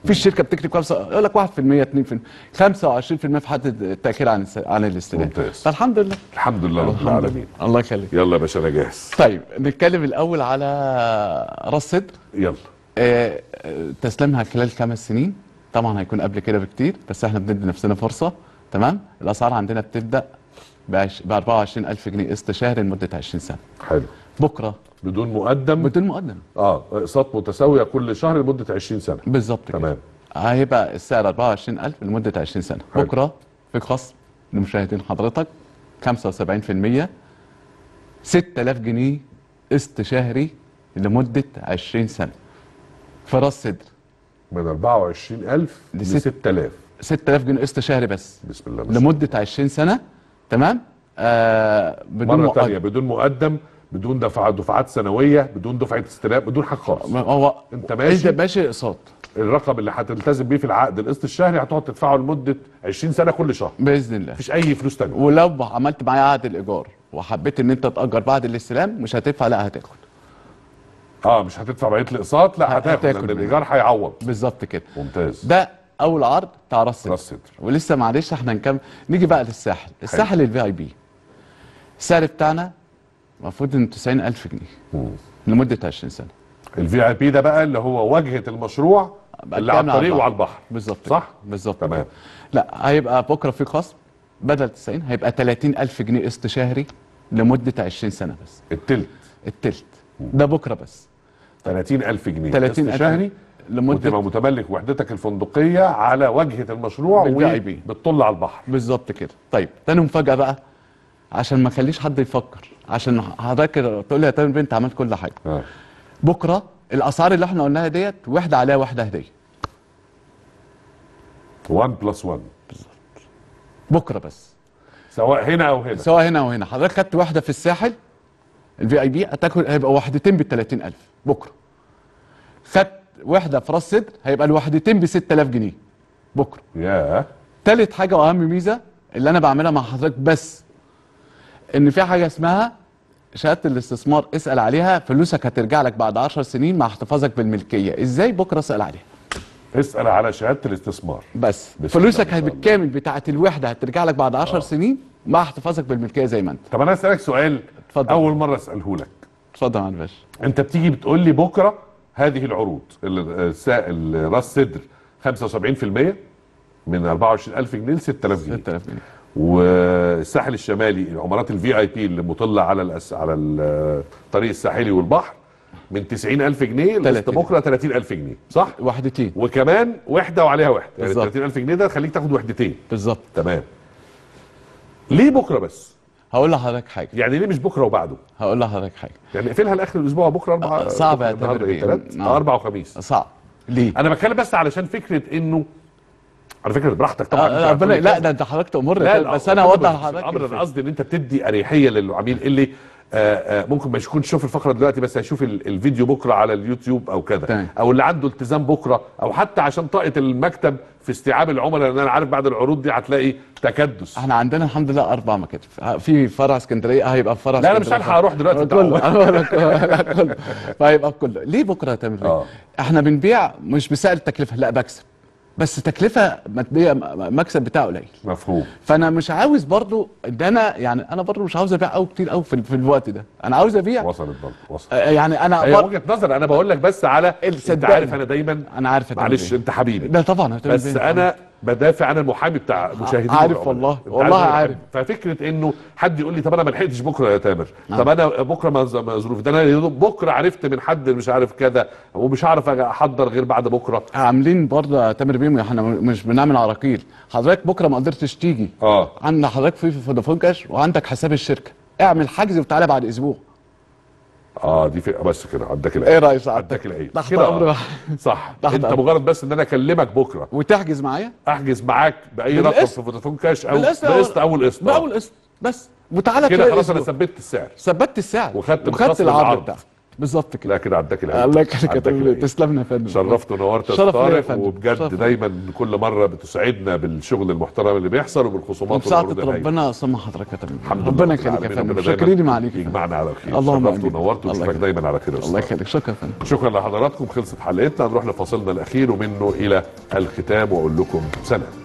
في الشركه بتكتب خمسة يقول لك 1% 2% 25% في حد التاخير عن الس- عن الاستلام ممتاز. فالحمد لله الحمد لله رب الحمد العالمين لله الله يخليك يلا يا باشا انا جاهز طيب نتكلم الاول على راس صدر يلا آه، آه، تسليمها خلال خمس سنين طبعا هيكون قبل كده بكتير بس احنا بندي نفسنا فرصه تمام الاسعار عندنا بتبدا ب 24000 جنيه قسط شهري لمده 20 سنه حلو بكره بدون مقدم بدون مقدم اه اقساط متساويه كل شهر لمده 20 سنه بالظبط كده تمام. هيبقى السعر 24000 لمده 20 سنه حلو. بكره في خصم لمشاهدين حضرتك 75% 6000 جنيه قسط شهري لمده 20 سنه في راس صدر من 24000 ل لست- 6000 6000 جنيه قسط شهري بس بسم الله ما شاء الله لمده 20 سنه تمام آه بدون مره مقدم. ثانيه بدون مقدم بدون دفع دفعات سنويه بدون دفعه استلام بدون حاجه خالص ما هو انت ماشي انت ماشي اقساط الرقم اللي هتلتزم بيه في العقد القسط الشهري هتقعد تدفعه لمده 20 سنه كل شهر باذن الله مفيش اي فلوس تانية ولو عملت معايا عقد الايجار وحبيت ان انت تاجر بعد الاستلام مش هتدفع لا هتاخد اه مش هتدفع بقيه الاقساط لا هتاخد هتاخد لان منها. الايجار هيعوض بالظبط كده ممتاز ده اول عرض بتاع راس راس صدر صدر. ولسه معلش احنا نكمل نيجي بقى للساحل الساحل الفي اي بي السعر بتاعنا المفروض انه 90000 جنيه لمده 20 سنه الفي اي بي ده بقى اللي هو واجهه المشروع بقى اللي على كامل على الطريق البحر. وعلى البحر بالظبط صح؟ كده. بالظبط تمام. كده. لا هيبقى بكره في خصم بدل 90 هيبقى 30000 جنيه قسط شهري لمده 20 سنه بس التلت التلت ده بكره بس 30000 جنيه 30,000 قسط شهري لمده وتبقى متملك وحدتك الفندقيه على واجهه المشروع بالVIP. وبتطل على البحر بالظبط كده طيب تاني مفاجاه بقى عشان ما اخليش حد يفكر عشان حضرتك تقول لي يا تامر بنت عملت كل حاجه آه. بكره الاسعار اللي احنا قلناها ديت واحده عليها واحده هديه 1 بلس 1 بكره بس سواء هنا او هنا سواء هنا او هنا حضرتك خدت واحده في الساحل الفي اي بي هتاكل هيبقى واحدتين ب 30000 بكره خدت واحده في راس صدر هيبقى الواحدتين ب 6000 جنيه بكره ياه تالت حاجه واهم ميزه اللي انا بعملها مع حضرتك بس ان في حاجه اسمها شهاده الاستثمار اسال عليها فلوسك هترجع لك بعد 10 سنين مع احتفاظك بالملكيه ازاي بكره اسال عليها اسال على شهاده الاستثمار بس بسم الله فلوسك ما شاء الله. بالكامل بتاعه الوحده هترجع لك بعد 10 سنين مع احتفاظك بالملكيه زي ما انت طب انا اسالك سؤال اتفضل. اول مره اساله لك اتفضل يا معالي الباشا انت بتيجي بتقول لي بكره هذه العروض ال- السا- ال- راس صدر 75% من 24000 جنيه ل 6000 جنيه 6000 جنيه والساحل الشمالي عمارات الفي اي بي اللي مطله على الأس... على الطريق الساحلي والبحر من 90000 جنيه لست 30. بكره 30000 جنيه صح؟ وحدتين وكمان وحده وعليها وحده يعني بالظبط. 30000 جنيه ده خليك تاخد وحدتين بالظبط تمام ليه بكره بس؟ هقول لحضرتك حاجه يعني ليه مش بكره وبعده؟ هقول لحضرتك حاجه يعني اقفلها لاخر الاسبوع بكره اربعه آه، صعب بكرة يا النهارده تامر ايه بيه. ثلاث نعم. اربع وخميس صعب ليه؟ انا بتكلم بس علشان فكره انه على فكره براحتك طبعا آه، أنت ربنا هتقول لا كذا. ده انت حضرتك تامر لا بس انا اوضح لحضرتك الامر انا الفكرة. قصدي ان انت بتدي اريحيه للعميل اللي آه آه ممكن ما يكونش شوف الفقره دلوقتي بس هيشوف ال- الفيديو بكره على اليوتيوب او كذا تمام. او اللي عنده التزام بكره او حتى عشان طاقه المكتب في استيعاب العملاء لان انا عارف بعد العروض دي هتلاقي تكدس احنا عندنا الحمد لله اربع مكاتب في فرع اسكندريه هيبقى في فرع لا، أنا مش اسكندرية. هلحق أروح دلوقتي، أنت كله عارف. أنا بقول لك كله فهيبقى كله ليه بكره يا تامر بيه؟ آه. احنا بنبيع مش بسعر التكلفه لا بكسب بس تكلفه ماديه م- مكسب بتاعه قليل مفهوم فانا مش عاوز برضو ان انا يعني انا برضو مش عاوز ابيع قوي كتير قوي في, في الوقت ده انا عاوز ابيع وصلت برضه وصلت آه، يعني انا هي بر... وجهه نظر انا بقول لك بس على انت صدقني. عارف انا دايما انا عارف يا تامر معلش بيه. انت حبيبي ده طبعا يا تامر بس بيه. انا بدافع عن المحامي بتاع مشاهدين عارف العملاء. والله، أنت والله أنا عارف. بحب. ففكره انه حد يقول لي طب انا ما لحقتش بكره يا تامر طب انا بكره ما ز- ما ظروف ده انا يا دوب بكره عرفت من حد مش عارف كذا ومش هعرف احضر غير بعد بكره عاملين برضه يا تامر بيه احنا مش بنعمل عراقيل حضرتك بكره ما قدرتش تيجي اه عندك حضرتك في فودافون كاش وعندك حساب الشركه اعمل حجز وتعالى بعد اسبوع اه دي في بس كده عداك ايه العيب رايك سعادتك عداك العيب تحت كده امر آه. واحد. صح تحت انت أمر. مجرد بس ان انا اكلمك بكره وتحجز معايا احجز معاك باي رقم بالقسط. في فودافون كاش او بالقسط بقسط اول قسط آه. باول قسط بس وتعالى كده تلاقي خلاص انا الأسبوع. ثبت السعر ثبت السعر وخدت وخدت بخصم العرض العرض. بتاعك بالظبط كده لا كده عداك العيد الله يخليك يا عداك فندم العيد. تسلمنا يا فندم شرفت ونورت يا شرف ليا يا طارق فندم. وبجد شرف ليا. دايما كل مره بتسعدنا بالشغل المحترم اللي بيحصل وبالخصومات وبساعة والعروض الهايلة. ربنا سمح حضرتك يا فندم الحمد ربنا لله رب يخليك يا العالمين. فندم ربنا شاكرين دايماً معاليك يا فندم. يجمعنا على خير اللهم شرفت آمين. ونورت الله ونشوفك يخليك. دايما على خير يا الله أستاذ. يخليك شكرا يا فندم شكرا لحضراتكم خلصت حلقتنا نروح لفاصلنا الاخير ومنه الى الختام واقول لكم سلام